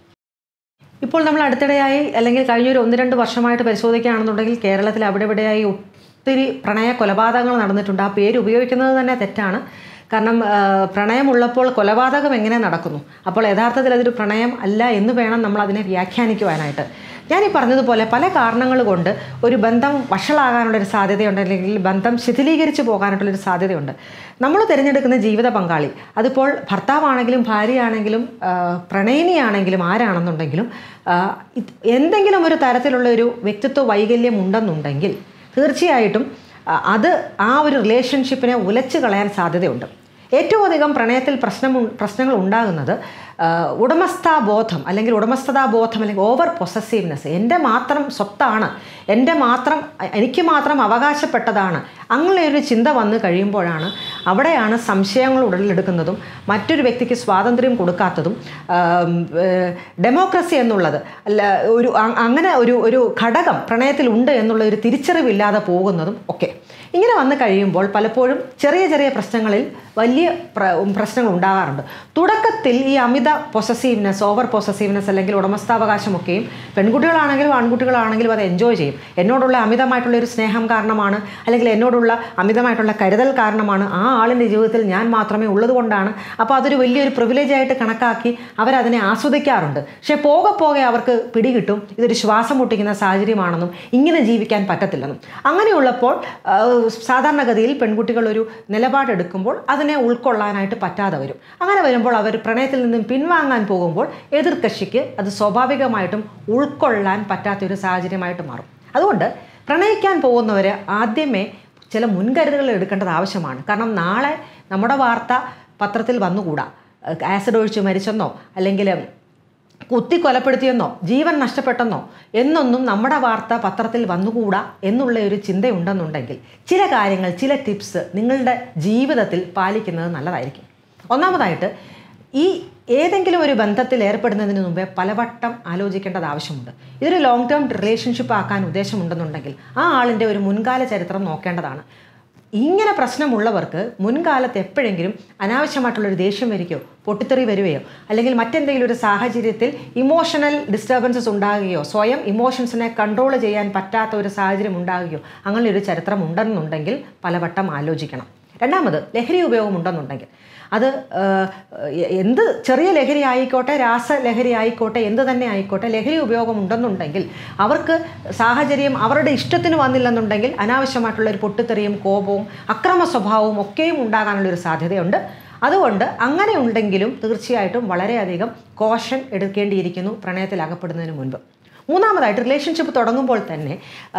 ഇപ്പോൾ നമ്മൾ അടുത്തിടെയായി അല്ലെങ്കിൽ കഴിഞ്ഞൊരു ഒന്ന് രണ്ട് വർഷമായിട്ട് പരിശോധിക്കുകയാണെന്നുണ്ടെങ്കിൽ കേരളത്തിൽ അവിടെ ഇവിടെയായി ഒത്തിരി പ്രണയ കൊലപാതകങ്ങൾ നടന്നിട്ടുണ്ട് ആ പേര് ഉപയോഗിക്കുന്നത് തന്നെ തെറ്റാണ് കാരണം ആ, പ്രണയമുള്ളപ്പോൾ കൊലപാതകം എങ്ങനെ നടക്കുന്നു അപ്പോൾ യഥാർത്ഥത്തിൽ അതൊരു പ്രണയം അല്ല എന്ന് വേണം നമ്മൾ അതിനെ വ്യാഖ്യാനിക്കുവാനായിട്ട് ഞാൻ ഈ പറഞ്ഞതുപോലെ പല കാരണങ്ങൾ കൊണ്ട് ഒരു ബന്ധം വഷളാകാനുള്ളൊരു സാധ്യതയുണ്ട് അല്ലെങ്കിൽ ബന്ധം ശിഥിലീകരിച്ച് പോകാനായിട്ടുള്ളൊരു സാധ്യതയുണ്ട് നമ്മൾ തിരഞ്ഞെടുക്കുന്ന ജീവിത പങ്കാളി അതിപ്പോൾ ഭർത്താവാണെങ്കിലും ഭാര്യയാണെങ്കിലും ആ, പ്രണയിനിയാണെങ്കിലും ആരാണെന്നുണ്ടെങ്കിലും ആ, ഇത് എന്തെങ്കിലും ഒരു തരത്തിലുള്ള ഒരു വ്യക്തിത്വ വൈകല്യം ഉണ്ടെന്നുണ്ടെങ്കിൽ തീർച്ചയായിട്ടും ആ, അത് ആ ഒരു റിലേഷൻഷിപ്പിനെ ഉലച്ചു കളയാൻ സാധ്യതയുണ്ട് ഏറ്റവും അധികം പ്രണയത്തിൽ പ്രശ്നം ഉ- പ്രശ്നങ്ങൾ ഉണ്ടാകുന്നത് ആ, ഉടമസ്ഥാബോധം അല്ലെങ്കിൽ ഉടമസ്ഥതാബോധം അല്ലെങ്കിൽ ഓവർ പൊസസീവ്നെസ് എൻ്റെ മാത്രം സ്വത്താണ് എൻ്റെ മാത്രം എനിക്ക് മാത്രം അവകാശപ്പെട്ടതാണ് അങ്ങനെ ഒരു ചിന്ത വന്നു കഴിയുമ്പോഴാണ് അവിടെയാണ് സംശയങ്ങൾ ഉടലെടുക്കുന്നതും മറ്റൊരു വ്യക്തിക്ക് സ്വാതന്ത്ര്യം കൊടുക്കാത്തതും ആം, ഏഹ്, ഡെമോക്രസി എന്നുള്ളത് അല്ല ഒരു അ- അങ്ങനെ ഒരു ഒരു ഘടകം പ്രണയത്തിൽ ഉണ്ട് എന്നുള്ള ഒരു തിരിച്ചറിവില്ലാതെ പോകുന്നതും ഒക്കെ ഇങ്ങനെ വന്നു കഴിയുമ്പോൾ പലപ്പോഴും ചെറിയ ചെറിയ പ്രശ്നങ്ങളിൽ വലിയ പ്ര- പ്രശ്നങ്ങൾ ഉണ്ടാകാറുണ്ട് തുടക്കത്തിൽ ഈ അമിത പൊസസീവ്നെസ് ഓവർ പൊസസീവ്നെസ് അല്ലെങ്കിൽ ഉടമസ്ഥാവകാശമൊക്കെയും പെൺകുട്ടികളാണെങ്കിലും ആൺകുട്ടികളാണെങ്കിലും അത് എൻജോയ് ചെയ്യും എന്നോടുള്ള അമിതമായിട്ടുള്ള ഒരു സ്നേഹം കാരണമാണ് അല്ലെങ്കിൽ എന്നോടുള്ള അമിതമായിട്ടുള്ള കരുതൽ കാരണമാണ് ആ ആളിൻ്റെ ജീവിതത്തിൽ ഞാൻ മാത്രമേ ഉള്ളത് കൊണ്ടാണ് അപ്പോൾ അതൊരു വലിയൊരു പ്രിവിലേജ് ആയിട്ട് കണക്കാക്കി അവരതിനെ ആസ്വദിക്കാറുണ്ട് പക്ഷേ പോകെ പോകെ അവർക്ക് പിടികിട്ടും ഇതൊരു ശ്വാസം മുട്ടിക്കുന്ന സാഹചര്യമാണെന്നും ഇങ്ങനെ ജീവിക്കാൻ പറ്റത്തില്ലെന്നും അങ്ങനെയുള്ളപ്പോൾ ആ, സാധാരണഗതിയിൽ പെൺകുട്ടികൾ ഒരു നിലപാടെടുക്കുമ്പോൾ അതിനെ ഉൾക്കൊള്ളാനായിട്ട് പറ്റാതെ വരും അങ്ങനെ വരുമ്പോൾ അവർ പ്രണയത്തിൽ നിന്നും പിൻവാങ്ങാൻ പോകുമ്പോൾ എതിർകക്ഷിക്ക് അത് സ്വാഭാവികമായിട്ടും ഉൾക്കൊള്ളാൻ പറ്റാത്തൊരു സാഹചര്യമായിട്ട് മാറും അതുകൊണ്ട് പ്രണയിക്കാൻ പോകുന്നവർ ആദ്യമേ ചില മുൻകരുതലുകൾ എടുക്കേണ്ടത് ആവശ്യമാണ് കാരണം നാളെ നമ്മുടെ വാർത്ത പത്രത്തിൽ വന്നുകൂടാ ആസിഡ് ഒഴിച്ച് മരിച്ചെന്നോ അല്ലെങ്കിൽ കുത്തി കൊലപ്പെടുത്തിയെന്നോ ജീവൻ നഷ്ടപ്പെട്ടെന്നോ എന്നൊന്നും നമ്മുടെ വാർത്ത പത്രത്തിൽ വന്നുകൂടാ എന്നുള്ള ഒരു ചിന്തയുണ്ടെന്നുണ്ടെങ്കിൽ ചില കാര്യങ്ങൾ ചില ടിപ്സ് നിങ്ങളുടെ ജീവിതത്തിൽ പാലിക്കുന്നത് നല്ലതായിരിക്കും ഒന്നാമതായിട്ട് ഈ ഏതെങ്കിലും ഒരു ബന്ധത്തിൽ ഏർപ്പെടുന്നതിന് മുമ്പേ പലവട്ടം ആലോചിക്കേണ്ടത് ആവശ്യമുണ്ട് ഇതൊരു ലോങ് ടേം റിലേഷൻഷിപ്പ് ആക്കാൻ ഉദ്ദേശമുണ്ടെന്നുണ്ടെങ്കിൽ ആ ആളിൻ്റെ ഒരു മുൻകാല ചരിത്രം നോക്കേണ്ടതാണ് ഇങ്ങനെ പ്രശ്നമുള്ളവർക്ക് മുൻകാലത്ത് എപ്പോഴെങ്കിലും അനാവശ്യമായിട്ടുള്ളൊരു ദേഷ്യം വരികയോ പൊട്ടിത്തെറി വരികയോ അല്ലെങ്കിൽ മറ്റെന്തെങ്കിലും ഒരു സാഹചര്യത്തിൽ ഇമോഷണൽ ഡിസ്റ്റർബൻസസ് ഉണ്ടാകുകയോ സ്വയം ഇമോഷൻസിനെ കൺട്രോൾ ചെയ്യാൻ പറ്റാത്ത ഒരു സാഹചര്യം ഉണ്ടാകുകയോ അങ്ങനെ ഒരു ചരിത്രം ഉണ്ടെന്നുണ്ടെങ്കിൽ പലവട്ടം ആലോചിക്കണം രണ്ടാമത് ലഹരി ഉപയോഗം ഉണ്ടെന്നുണ്ടെങ്കിൽ അത് എന്ത് ചെറിയ ലഹരി ആയിക്കോട്ടെ രാസലഹരി ആയിക്കോട്ടെ എന്ത് തന്നെ ആയിക്കോട്ടെ ലഹരി ഉപയോഗം ഉണ്ടെന്നുണ്ടെങ്കിൽ അവർക്ക് സാഹചര്യം അവരുടെ ഇഷ്ടത്തിന് വന്നില്ലെന്നുണ്ടെങ്കിൽ അനാവശ്യമായിട്ടുള്ള ഒരു പൊട്ടിത്തെറിയും കോപവും അക്രമ സ്വഭാവവും ഒക്കെയും ഉണ്ടാകാനുള്ളൊരു സാധ്യതയുണ്ട് അതുകൊണ്ട് അങ്ങനെ ഉണ്ടെങ്കിലും തീർച്ചയായിട്ടും വളരെയധികം കോഷൻ എടുക്കേണ്ടിയിരിക്കുന്നു പ്രണയത്തിൽ അകപ്പെടുന്നതിന് മുൻപ് മൂന്നാമതായിട്ട് റിലേഷൻഷിപ്പ് തുടങ്ങുമ്പോൾ തന്നെ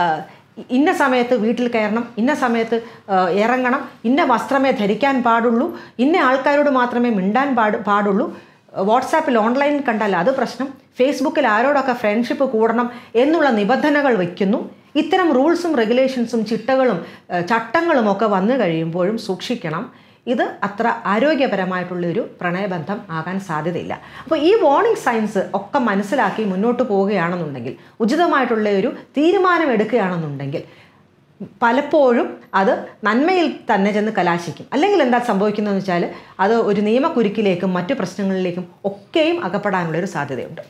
ഇന്ന സമയത്ത് വീട്ടിൽ കയറണം ഇന്ന സമയത്ത് ഇറങ്ങണം ഇന്ന വസ്ത്രമേ ധരിക്കാൻ പാടുള്ളൂ ഇന്ന ആൾക്കാരോട് മാത്രമേ മിണ്ടാൻ പാട് പാടുള്ളൂ വാട്സാപ്പിൽ ഓൺലൈനിൽ കണ്ടാൽ അത് പ്രശ്നം ഫേസ്ബുക്കിൽ ആരോടൊക്കെ ഫ്രണ്ട്ഷിപ്പ് കൂടണം എന്നുള്ള നിബന്ധനകൾ വയ്ക്കുന്നു ഇത്തരം റൂൾസും റെഗുലേഷൻസും ചിട്ടകളും ചട്ടങ്ങളും ഒക്കെ വന്നു കഴിയുമ്പോഴും സൂക്ഷിക്കണം ഇത് അത്ര ആരോഗ്യപരമായിട്ടുള്ളൊരു പ്രണയബന്ധം ആകാൻ സാധ്യതയില്ല അപ്പോൾ ഈ വാർണിംഗ് സയൻസ് ഒക്കെ മനസ്സിലാക്കി മുന്നോട്ട് പോവുകയാണെന്നുണ്ടെങ്കിൽ ഉചിതമായിട്ടുള്ള ഒരു തീരുമാനം എടുക്കുകയാണെന്നുണ്ടെങ്കിൽ പലപ്പോഴും അത് നന്മയിൽ തന്നെ ചെന്ന് കലാശിക്കും അല്ലെങ്കിൽ എന്താ സംഭവിക്കുന്നതെന്ന് വെച്ചാൽ അത് ഒരു നിയമക്കുരുക്കിലേക്കും മറ്റു പ്രശ്നങ്ങളിലേക്കും ഒക്കെയും അകപ്പെടാനുള്ളൊരു സാധ്യതയുണ്ട്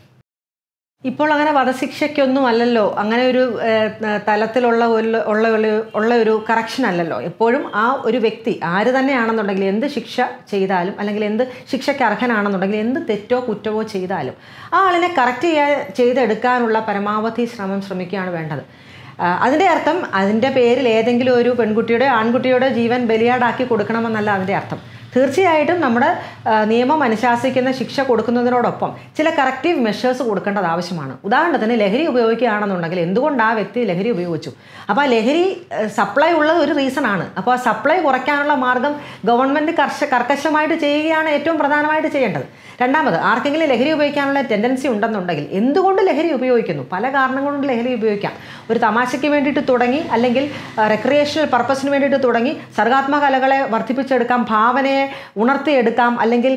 ഇപ്പോൾ അങ്ങനെ വധശിക്ഷയ്ക്കൊന്നും അല്ലല്ലോ അങ്ങനെ ഒരു തലത്തിലുള്ള ഉള്ള ഒരു ഉള്ള ഒരു കറക്ഷൻ അല്ലല്ലോ എപ്പോഴും ആ ഒരു വ്യക്തി ആര് തന്നെയാണെന്നുണ്ടെങ്കിൽ എന്ത് ശിക്ഷ ചെയ്താലും അല്ലെങ്കിൽ എന്ത് ശിക്ഷയ്ക്ക് അർഹനാണെന്നുണ്ടെങ്കിൽ എന്ത് തെറ്റോ കുറ്റമോ ചെയ്താലും ആ ആളിനെ കറക്റ്റ് ചെയ്യാൻ ചെയ്തെടുക്കാനുള്ള പരമാവധി ശ്രമം ശ്രമിക്കുകയാണ് വേണ്ടത് അതിൻ്റെ അർത്ഥം അതിൻ്റെ പേരിൽ ഏതെങ്കിലും ഒരു പെൺകുട്ടിയുടെ ആൺകുട്ടിയുടെ ജീവൻ ബലിയാടാക്കി കൊടുക്കണമെന്നല്ല അതിൻ്റെ അർത്ഥം തീർച്ചയായിട്ടും നമ്മുടെ നിയമം അനുശാസിക്കുന്ന ശിക്ഷ കൊടുക്കുന്നതിനോടൊപ്പം ചില കറക്റ്റീവ് മെഷേഴ്സ് കൊടുക്കേണ്ടത് ആവശ്യമാണ് ഉദാഹരണത്തിന് ലഹരി ഉപയോഗിക്കുകയാണെന്നുണ്ടെങ്കിൽ എന്തുകൊണ്ട് ആ വ്യക്തി ലഹരി ഉപയോഗിച്ചു അപ്പോൾ ആ ലഹരി സപ്ലൈ ഉള്ളത് ഒരു റീസൺ ആണ് അപ്പോൾ ആ സപ്ലൈ കുറയ്ക്കാനുള്ള മാർഗം ഗവൺമെൻറ് കർശ കർക്കശമായിട്ട് ചെയ്യുകയാണ് ഏറ്റവും പ്രധാനമായിട്ട് ചെയ്യേണ്ടത് രണ്ടാമത് ആർക്കെങ്കിലും ലഹരി ഉപയോഗിക്കാനുള്ള ടെൻഡൻസി ഉണ്ടെന്നുണ്ടെങ്കിൽ എന്തുകൊണ്ട് ലഹരി ഉപയോഗിക്കുന്നു പല കാരണങ്ങൾ കൊണ്ട് ലഹരി ഉപയോഗിക്കാം ഒരു തമാശയ്ക്ക് വേണ്ടിയിട്ട് തുടങ്ങി അല്ലെങ്കിൽ റെക്രിയേഷണൽ പർപ്പസിന് വേണ്ടിയിട്ട് തുടങ്ങി സർഗാത്മക കലകളെ വർദ്ധിപ്പിച്ചെടുക്കാം ഭാവനയെ ഉണർത്തിയെടുക്കാം അല്ലെങ്കിൽ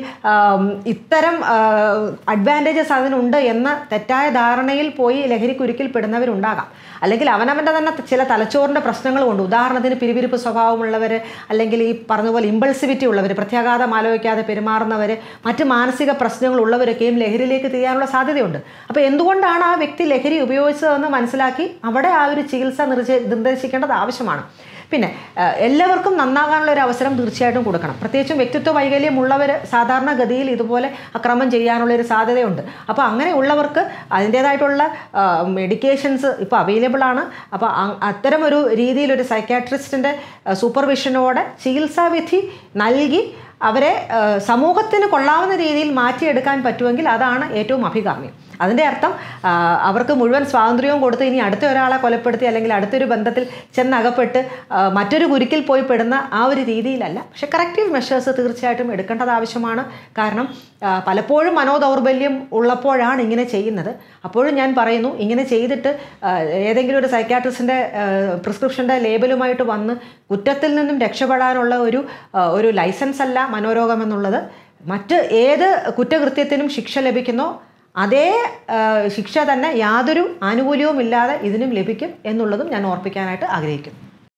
ഇത്തരം അഡ്വാൻറ്റേജസ് അതിനുണ്ട് എന്ന തെറ്റായ ധാരണയിൽ പോയി ലഹരി കുരുക്കിൽ പെടുന്നവരുണ്ടാകാം അല്ലെങ്കിൽ അവനവൻ്റെ തന്നെ ചില തലച്ചോറിൻ്റെ പ്രശ്നങ്ങളുമുണ്ട് ഉദാഹരണത്തിന് പിരിപിരിപ്പ് സ്വഭാവമുള്ളവർ അല്ലെങ്കിൽ ഈ പറഞ്ഞതുപോലെ ഇമ്പൾസിവിറ്റി ഉള്ളവർ പ്രത്യാഘാതം ആലോചിക്കാതെ പെരുമാറുന്നവർ മറ്റ് മാനസിക പ്രശ്നങ്ങളുള്ളവരൊക്കെയും ലഹരിയിലേക്ക് തിരിയാനുള്ള സാധ്യതയുണ്ട് അപ്പോൾ എന്തുകൊണ്ടാണ് ആ വ്യക്തി ലഹരി ഉപയോഗിച്ചതെന്ന് മനസ്സിലാക്കി അവിടെ ആ ഒരു ചികിത്സ നിർദ്ദേശിക്കേണ്ടത് ആവശ്യമാണ് പിന്നെ എല്ലാവർക്കും നന്നാകാനുള്ള ഒരു അവസരം തീർച്ചയായിട്ടും കൊടുക്കണം പ്രത്യേകിച്ചും വ്യക്തിത്വ വൈകല്യമുള്ളവർ സാധാരണഗതിയിൽ ഇതുപോലെ അക്രമം ചെയ്യാനുള്ള ഒരു സാധ്യതയുണ്ട് അപ്പോൾ അങ്ങനെ ഉള്ളവർക്ക് അതിൻ്റേതായിട്ടുള്ള മെഡിക്കേഷൻസ് ഇപ്പോൾ അവൈലബിൾ ആണ് അപ്പോൾ അത്തരം ഒരു രീതിയിൽ ഒരു സൈക്കാട്രിസ്റ്റിൻ്റെ സൂപ്പർവിഷനോടെ ചികിത്സാവിധി നൽകി അവരെ സമൂഹത്തിന് കൊള്ളാവുന്ന രീതിയിൽ മാറ്റിയെടുക്കാൻ പറ്റുമെങ്കിൽ അതാണ് ഏറ്റവും അഭികാമ്യം അതിൻ്റെ അർത്ഥം അവർക്ക് മുഴുവൻ സ്വാതന്ത്ര്യവും കൊടുത്ത് ഇനി അടുത്ത ഒരാളെ കൊലപ്പെടുത്തി അല്ലെങ്കിൽ അടുത്തൊരു ബന്ധത്തിൽ ചെന്നകപ്പെട്ട് മറ്റൊരു കുരുക്കിൽ പോയി പെടുന്ന ആ ഒരു രീതിയിലല്ല പക്ഷേ കറക്റ്റീവ് മെഷേഴ്സ് തീർച്ചയായിട്ടും എടുക്കേണ്ടത് ആവശ്യമാണ് കാരണം പലപ്പോഴും മനോദൗർബല്യം ഉള്ളപ്പോഴാണ് ഇങ്ങനെ ചെയ്യുന്നത് അപ്പോഴും ഞാൻ പറയുന്നു ഇങ്ങനെ ചെയ്തിട്ട് ഏതെങ്കിലും ഒരു സൈക്കാട്രിസ്റ്റിൻ്റെ പ്രിസ്ക്രിപ്ഷൻ്റെ ലേബലുമായിട്ട് വന്ന് കുറ്റത്തിൽ നിന്നും രക്ഷപ്പെടാനുള്ള ഒരു ഒരു ലൈസൻസ് അല്ല മനോരോഗം എന്നുള്ളത് മറ്റ് ഏത് കുറ്റകൃത്യത്തിനും ശിക്ഷ ലഭിക്കുന്നോ അതേ ശിക്ഷ തന്നെ യാതൊരു ആനുകൂല്യവും ഇല്ലാതെ ഇതിനും ലഭിക്കും എന്നുള്ളതും ഞാൻ ഓർപ്പിക്കാനായിട്ട് ആഗ്രഹിക്കുന്നു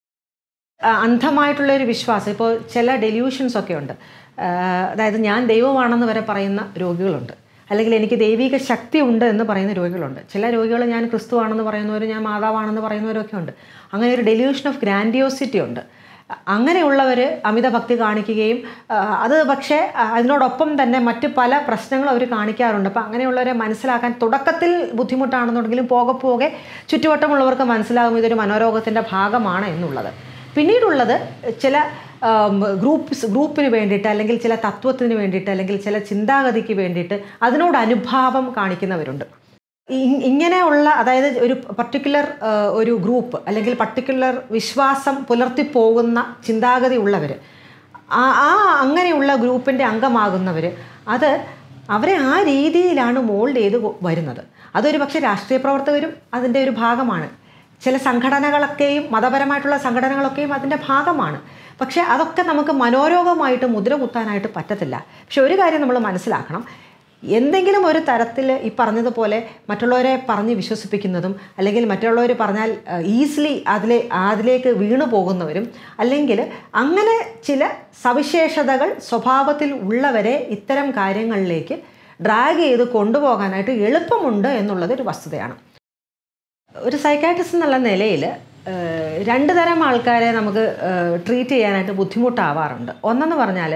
അന്ധമായിട്ടുള്ളൊരു വിശ്വാസം ഇപ്പോൾ ചില ഡെല്യൂഷൻസ് ഒക്കെ ഉണ്ട് അതായത് ഞാൻ ദൈവമാണെന്ന് വരെ പറയുന്ന രോഗികളുണ്ട് അല്ലെങ്കിൽ എനിക്ക് ദൈവിക ശക്തി ഉണ്ട് എന്ന് പറയുന്ന രോഗികളുണ്ട് ചില രോഗികൾ ഞാൻ ക്രിസ്തു ആണെന്ന് പറയുന്നവരും ഞാൻ മാതാവാണെന്ന് പറയുന്നവരൊക്കെ ഉണ്ട് അങ്ങനെ ഒരു ഡെല്യൂഷൻ ഓഫ് ഗ്രാൻഡിയോസിറ്റി ഉണ്ട് അങ്ങനെയുള്ളവർ അമിത ഭക്തി കാണിക്കുകയും അത് പക്ഷേ അതിനോടൊപ്പം തന്നെ മറ്റ് പല പ്രശ്നങ്ങളും അവർ കാണിക്കാറുണ്ട് അപ്പോൾ അങ്ങനെയുള്ളവരെ മനസ്സിലാക്കാൻ തുടക്കത്തിൽ ബുദ്ധിമുട്ടാണെന്നുണ്ടെങ്കിലും പോകെ പോകെ ചുറ്റുവട്ടമുള്ളവർക്ക് മനസ്സിലാകും ഇതൊരു മനോരോഗത്തിൻ്റെ ഭാഗമാണ് എന്നുള്ളത് പിന്നീടുള്ളത് ചില ഗ്രൂപ്പ്സ് ഗ്രൂപ്പിന് വേണ്ടിയിട്ട് അല്ലെങ്കിൽ ചില തത്വത്തിന് വേണ്ടിയിട്ട് അല്ലെങ്കിൽ ചില ചിന്താഗതിക്ക് വേണ്ടിയിട്ട് അതിനോട് അനുഭാവം കാണിക്കുന്നവരുണ്ട് ഇങ്ങനെയുള്ള അതായത് ഒരു പർട്ടിക്കുലർ ഒരു ഗ്രൂപ്പ് അല്ലെങ്കിൽ പർട്ടിക്കുലർ വിശ്വാസം പുലർത്തി പോകുന്ന ചിന്താഗതി ഉള്ളവർ ആ അങ്ങനെയുള്ള ഗ്രൂപ്പിൻ്റെ അംഗമാകുന്നവർ അത് അവരെ ആ രീതിയിലാണ് മോൾഡ് ചെയ്ത് കൊ- വരുന്നത് അതൊരു പക്ഷേ രാഷ്ട്രീയ പ്രവർത്തകരും അതിൻ്റെ ഒരു ഭാഗമാണ് ചില സംഘടനകളൊക്കെയും മതപരമായിട്ടുള്ള സംഘടനകളൊക്കെയും അതിൻ്റെ ഭാഗമാണ് പക്ഷേ അതൊക്കെ നമുക്ക് മനോരോഗമായിട്ട് മുദ്ര കുത്താനായിട്ട് പറ്റത്തില്ല പക്ഷെ ഒരു കാര്യം നമ്മൾ മനസ്സിലാക്കണം എന്തെങ്കിലും ഒരു തരത്തിൽ ഈ പറഞ്ഞതുപോലെ മറ്റുള്ളവരെ പറഞ്ഞ് വിശ്വസിപ്പിക്കുന്നതും അല്ലെങ്കിൽ മറ്റുള്ളവർ പറഞ്ഞാൽ ഈസിലി അതിലെ അതിലേക്ക് വീണു പോകുന്നവരും അല്ലെങ്കിൽ അങ്ങനെ ചില സവിശേഷതകൾ സ്വഭാവത്തിൽ ഉള്ളവരെ ഇത്തരം കാര്യങ്ങളിലേക്ക് ഡ്രാഗ് ചെയ്ത് കൊണ്ടുപോകാനായിട്ട് എളുപ്പമുണ്ട് എന്നുള്ളത് ഒരു വസ്തുതയാണ് ഒരു സൈക്കാട്രിസ്റ്റ് എന്നുള്ള നിലയിൽ രണ്ട് തരം ആൾക്കാരെ നമുക്ക് ട്രീറ്റ് ചെയ്യാനായിട്ട് ബുദ്ധിമുട്ടാവാറുണ്ട് ഒന്നെന്ന് പറഞ്ഞാൽ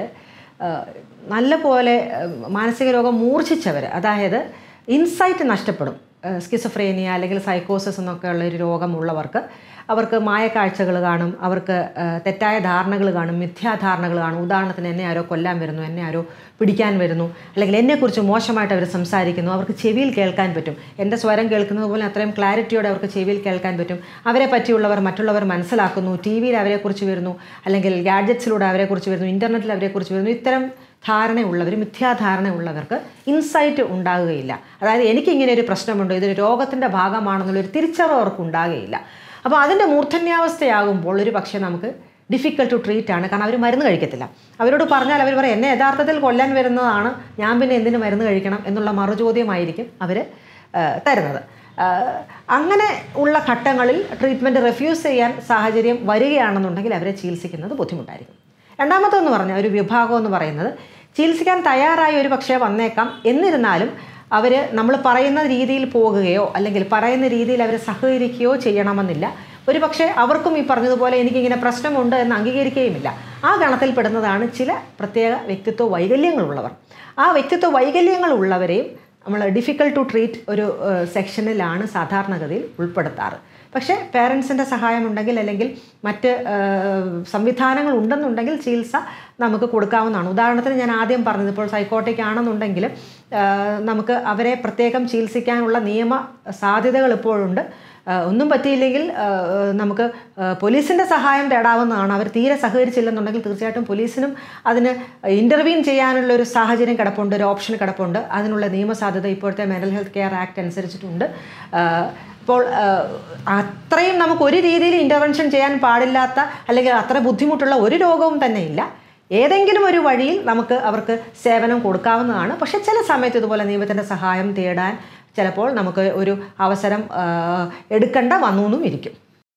നല്ല പോലെ മാനസിക രോഗം മൂർച്ഛിച്ചവർ അതായത് ഇൻസൈറ്റ് നഷ്ടപ്പെടും സ്കിസഫ്രേനിയ അല്ലെങ്കിൽ സൈക്കോസിസ് എന്നൊക്കെ ഉള്ള ഒരു രോഗമുള്ളവർക്ക് അവർക്ക് മായക്കാഴ്ചകൾ കാണും അവർക്ക് ആ, തെറ്റായ ധാരണകൾ കാണും മിഥ്യാധാരണകൾ കാണും ഉദാഹരണത്തിന് എന്നെ ആരോ കൊല്ലാൻ വരുന്നു എന്നെ ആരോ പിടിക്കാൻ വരുന്നു അല്ലെങ്കിൽ എന്നെക്കുറിച്ച് മോശമായിട്ട് അവർ സംസാരിക്കുന്നു അവർക്ക് ചെവിയിൽ കേൾക്കാൻ പറ്റും എൻ്റെ സ്വരം കേൾക്കുന്നത് പോലെ അത്രയും ക്ലാരിറ്റിയോടെ അവർക്ക് ചെവിയിൽ കേൾക്കാൻ പറ്റും അവരെ പറ്റിയുള്ളവർ മറ്റുള്ളവർ മനസ്സിലാക്കുന്നു ടി വിയിൽ അവരെക്കുറിച്ച് വരുന്നു അല്ലെങ്കിൽ ഗാഡ്ജറ്റ്സിലൂടെ അവരെക്കുറിച്ച് വരുന്നു ഇൻ്റർനെറ്റിൽ അവരെക്കുറിച്ച് വരുന്നു ഇത്തരം ധാരണയുള്ളവർ മിഥ്യാധാരണയുള്ളവർക്ക് ഇൻസൈറ്റ് ഉണ്ടാകുകയില്ല അതായത് എനിക്കിങ്ങനെ ഒരു പ്രശ്നമുണ്ട് ഇതൊരു രോഗത്തിൻ്റെ ഭാഗമാണെന്നുള്ളൊരു തിരിച്ചറിവ് അവർക്ക് ഉണ്ടാകുകയില്ല അപ്പോൾ അതിൻ്റെ മൂർധന്യാവസ്ഥയാകുമ്പോൾ ഒരു പക്ഷേ നമുക്ക് ഡിഫിക്കൽട്ട് ടു ട്രീറ്റ് ആണ് കാരണം അവർ മരുന്ന് കഴിക്കത്തില്ല അവരോട് പറഞ്ഞാൽ അവർ പറയും എന്നെ യഥാർത്ഥത്തിൽ കൊല്ലാൻ വരുന്നതാണ് ഞാൻ പിന്നെ എന്തിന് മരുന്ന് കഴിക്കണം എന്നുള്ള മറുചോദ്യമായിരിക്കും അവർ തരുന്നത് ആ, അങ്ങനെ ഉള്ള ഘട്ടങ്ങളിൽ ട്രീറ്റ്മെൻറ്റ് റെഫ്യൂസ് ചെയ്യാൻ സാഹചര്യം വരികയാണെന്നുണ്ടെങ്കിൽ അവരെ ചികിത്സിക്കുന്നത് ബുദ്ധിമുട്ടായിരിക്കും രണ്ടാമത്തെന്ന് പറഞ്ഞാൽ ഒരു വിഭാഗം എന്ന് പറയുന്നത് ചികിത്സിക്കാൻ തയ്യാറായി ഒരു പക്ഷേ വന്നേക്കാം എന്നിരുന്നാലും അവർ നമ്മൾ പറയുന്ന രീതിയിൽ പോകുകയോ അല്ലെങ്കിൽ പറയുന്ന രീതിയിൽ അവർ സഹകരിക്കുകയോ ചെയ്യണമെന്നില്ല ഒരു പക്ഷേ അവർക്കും ഈ പറഞ്ഞതുപോലെ എനിക്കിങ്ങനെ പ്രശ്നമുണ്ട് എന്ന് അംഗീകരിക്കുകയുമില്ല ആ ഗണത്തിൽപ്പെടുന്നതാണ് ചില പ്രത്യേക വ്യക്തിത്വ വൈകല്യങ്ങളുള്ളവർ ആ വ്യക്തിത്വ വൈകല്യങ്ങളുള്ളവരെയും നമ്മൾ ഡിഫിക്കൽട്ട് ടു ട്രീറ്റ് ഒരു ഏഹ്, സെക്ഷനിലാണ് സാധാരണഗതിയിൽ ഉൾപ്പെടുത്താറ് പക്ഷേ പേരൻസിൻ്റെ സഹായമുണ്ടെങ്കിൽ അല്ലെങ്കിൽ മറ്റ് ഏഹ്, സംവിധാനങ്ങൾ ഉണ്ടെന്നുണ്ടെങ്കിൽ ചികിത്സ നമുക്ക് കൊടുക്കാവുന്നതാണ് ഉദാഹരണത്തിന് ഞാൻ ആദ്യം പറഞ്ഞത് ഇപ്പോൾ സൈക്കോട്ടിക് ആണെന്നുണ്ടെങ്കിൽ ഏഹ്, നമുക്ക് അവരെ പ്രത്യേകം ചികിത്സിക്കാനുള്ള നിയമ സാധ്യതകൾ ഇപ്പോഴുണ്ട് ഏഹ്, ഒന്നും പറ്റിയില്ലെങ്കിൽ ഏഹ്, നമുക്ക് ഏഹ്, പോലീസിൻ്റെ സഹായം തേടാവുന്നതാണ് അവർ തീരെ സഹകരിച്ചില്ലെന്നുണ്ടെങ്കിൽ തീർച്ചയായിട്ടും പോലീസിനും അതിന് ഇൻ്റർവീൻ ചെയ്യാനുള്ള ഒരു സാഹചര്യം കിടപ്പുണ്ട് ഒരു ഓപ്ഷൻ കിടപ്പുണ്ട് അതിനുള്ള നിയമസാധ്യത ഇപ്പോഴത്തെ മെൻ്റൽ ഹെൽത്ത് കെയർ ആക്ട് അനുസരിച്ചിട്ടുണ്ട് ഏഹ്, അപ്പോൾ ഏഹ്, അത്രയും നമുക്ക് ഒരു രീതിയിൽ ഇൻ്റർവെൻഷൻ ചെയ്യാൻ പാടില്ലാത്ത അല്ലെങ്കിൽ അത്ര ബുദ്ധിമുട്ടുള്ള ഒരു രോഗവും തന്നെ ഇല്ല ഏതെങ്കിലും ഒരു വഴിയിൽ നമുക്ക് അവർക്ക് സേവനം കൊടുക്കാവുന്നതാണ് പക്ഷേ ചില സമയത്ത് ഇതുപോലെ നിയമത്തിൻ്റെ സഹായം തേടാൻ ചിലപ്പോൾ നമുക്ക് ഒരു അവസരം ആ, എടുക്കേണ്ട വന്നു എന്നും ഇരിക്കും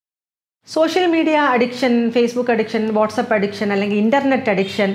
social media addiction Facebook addiction WhatsApp addiction അല്ലെങ്കിൽ ഇൻ്റർനെറ്റ് അഡിക്ഷൻ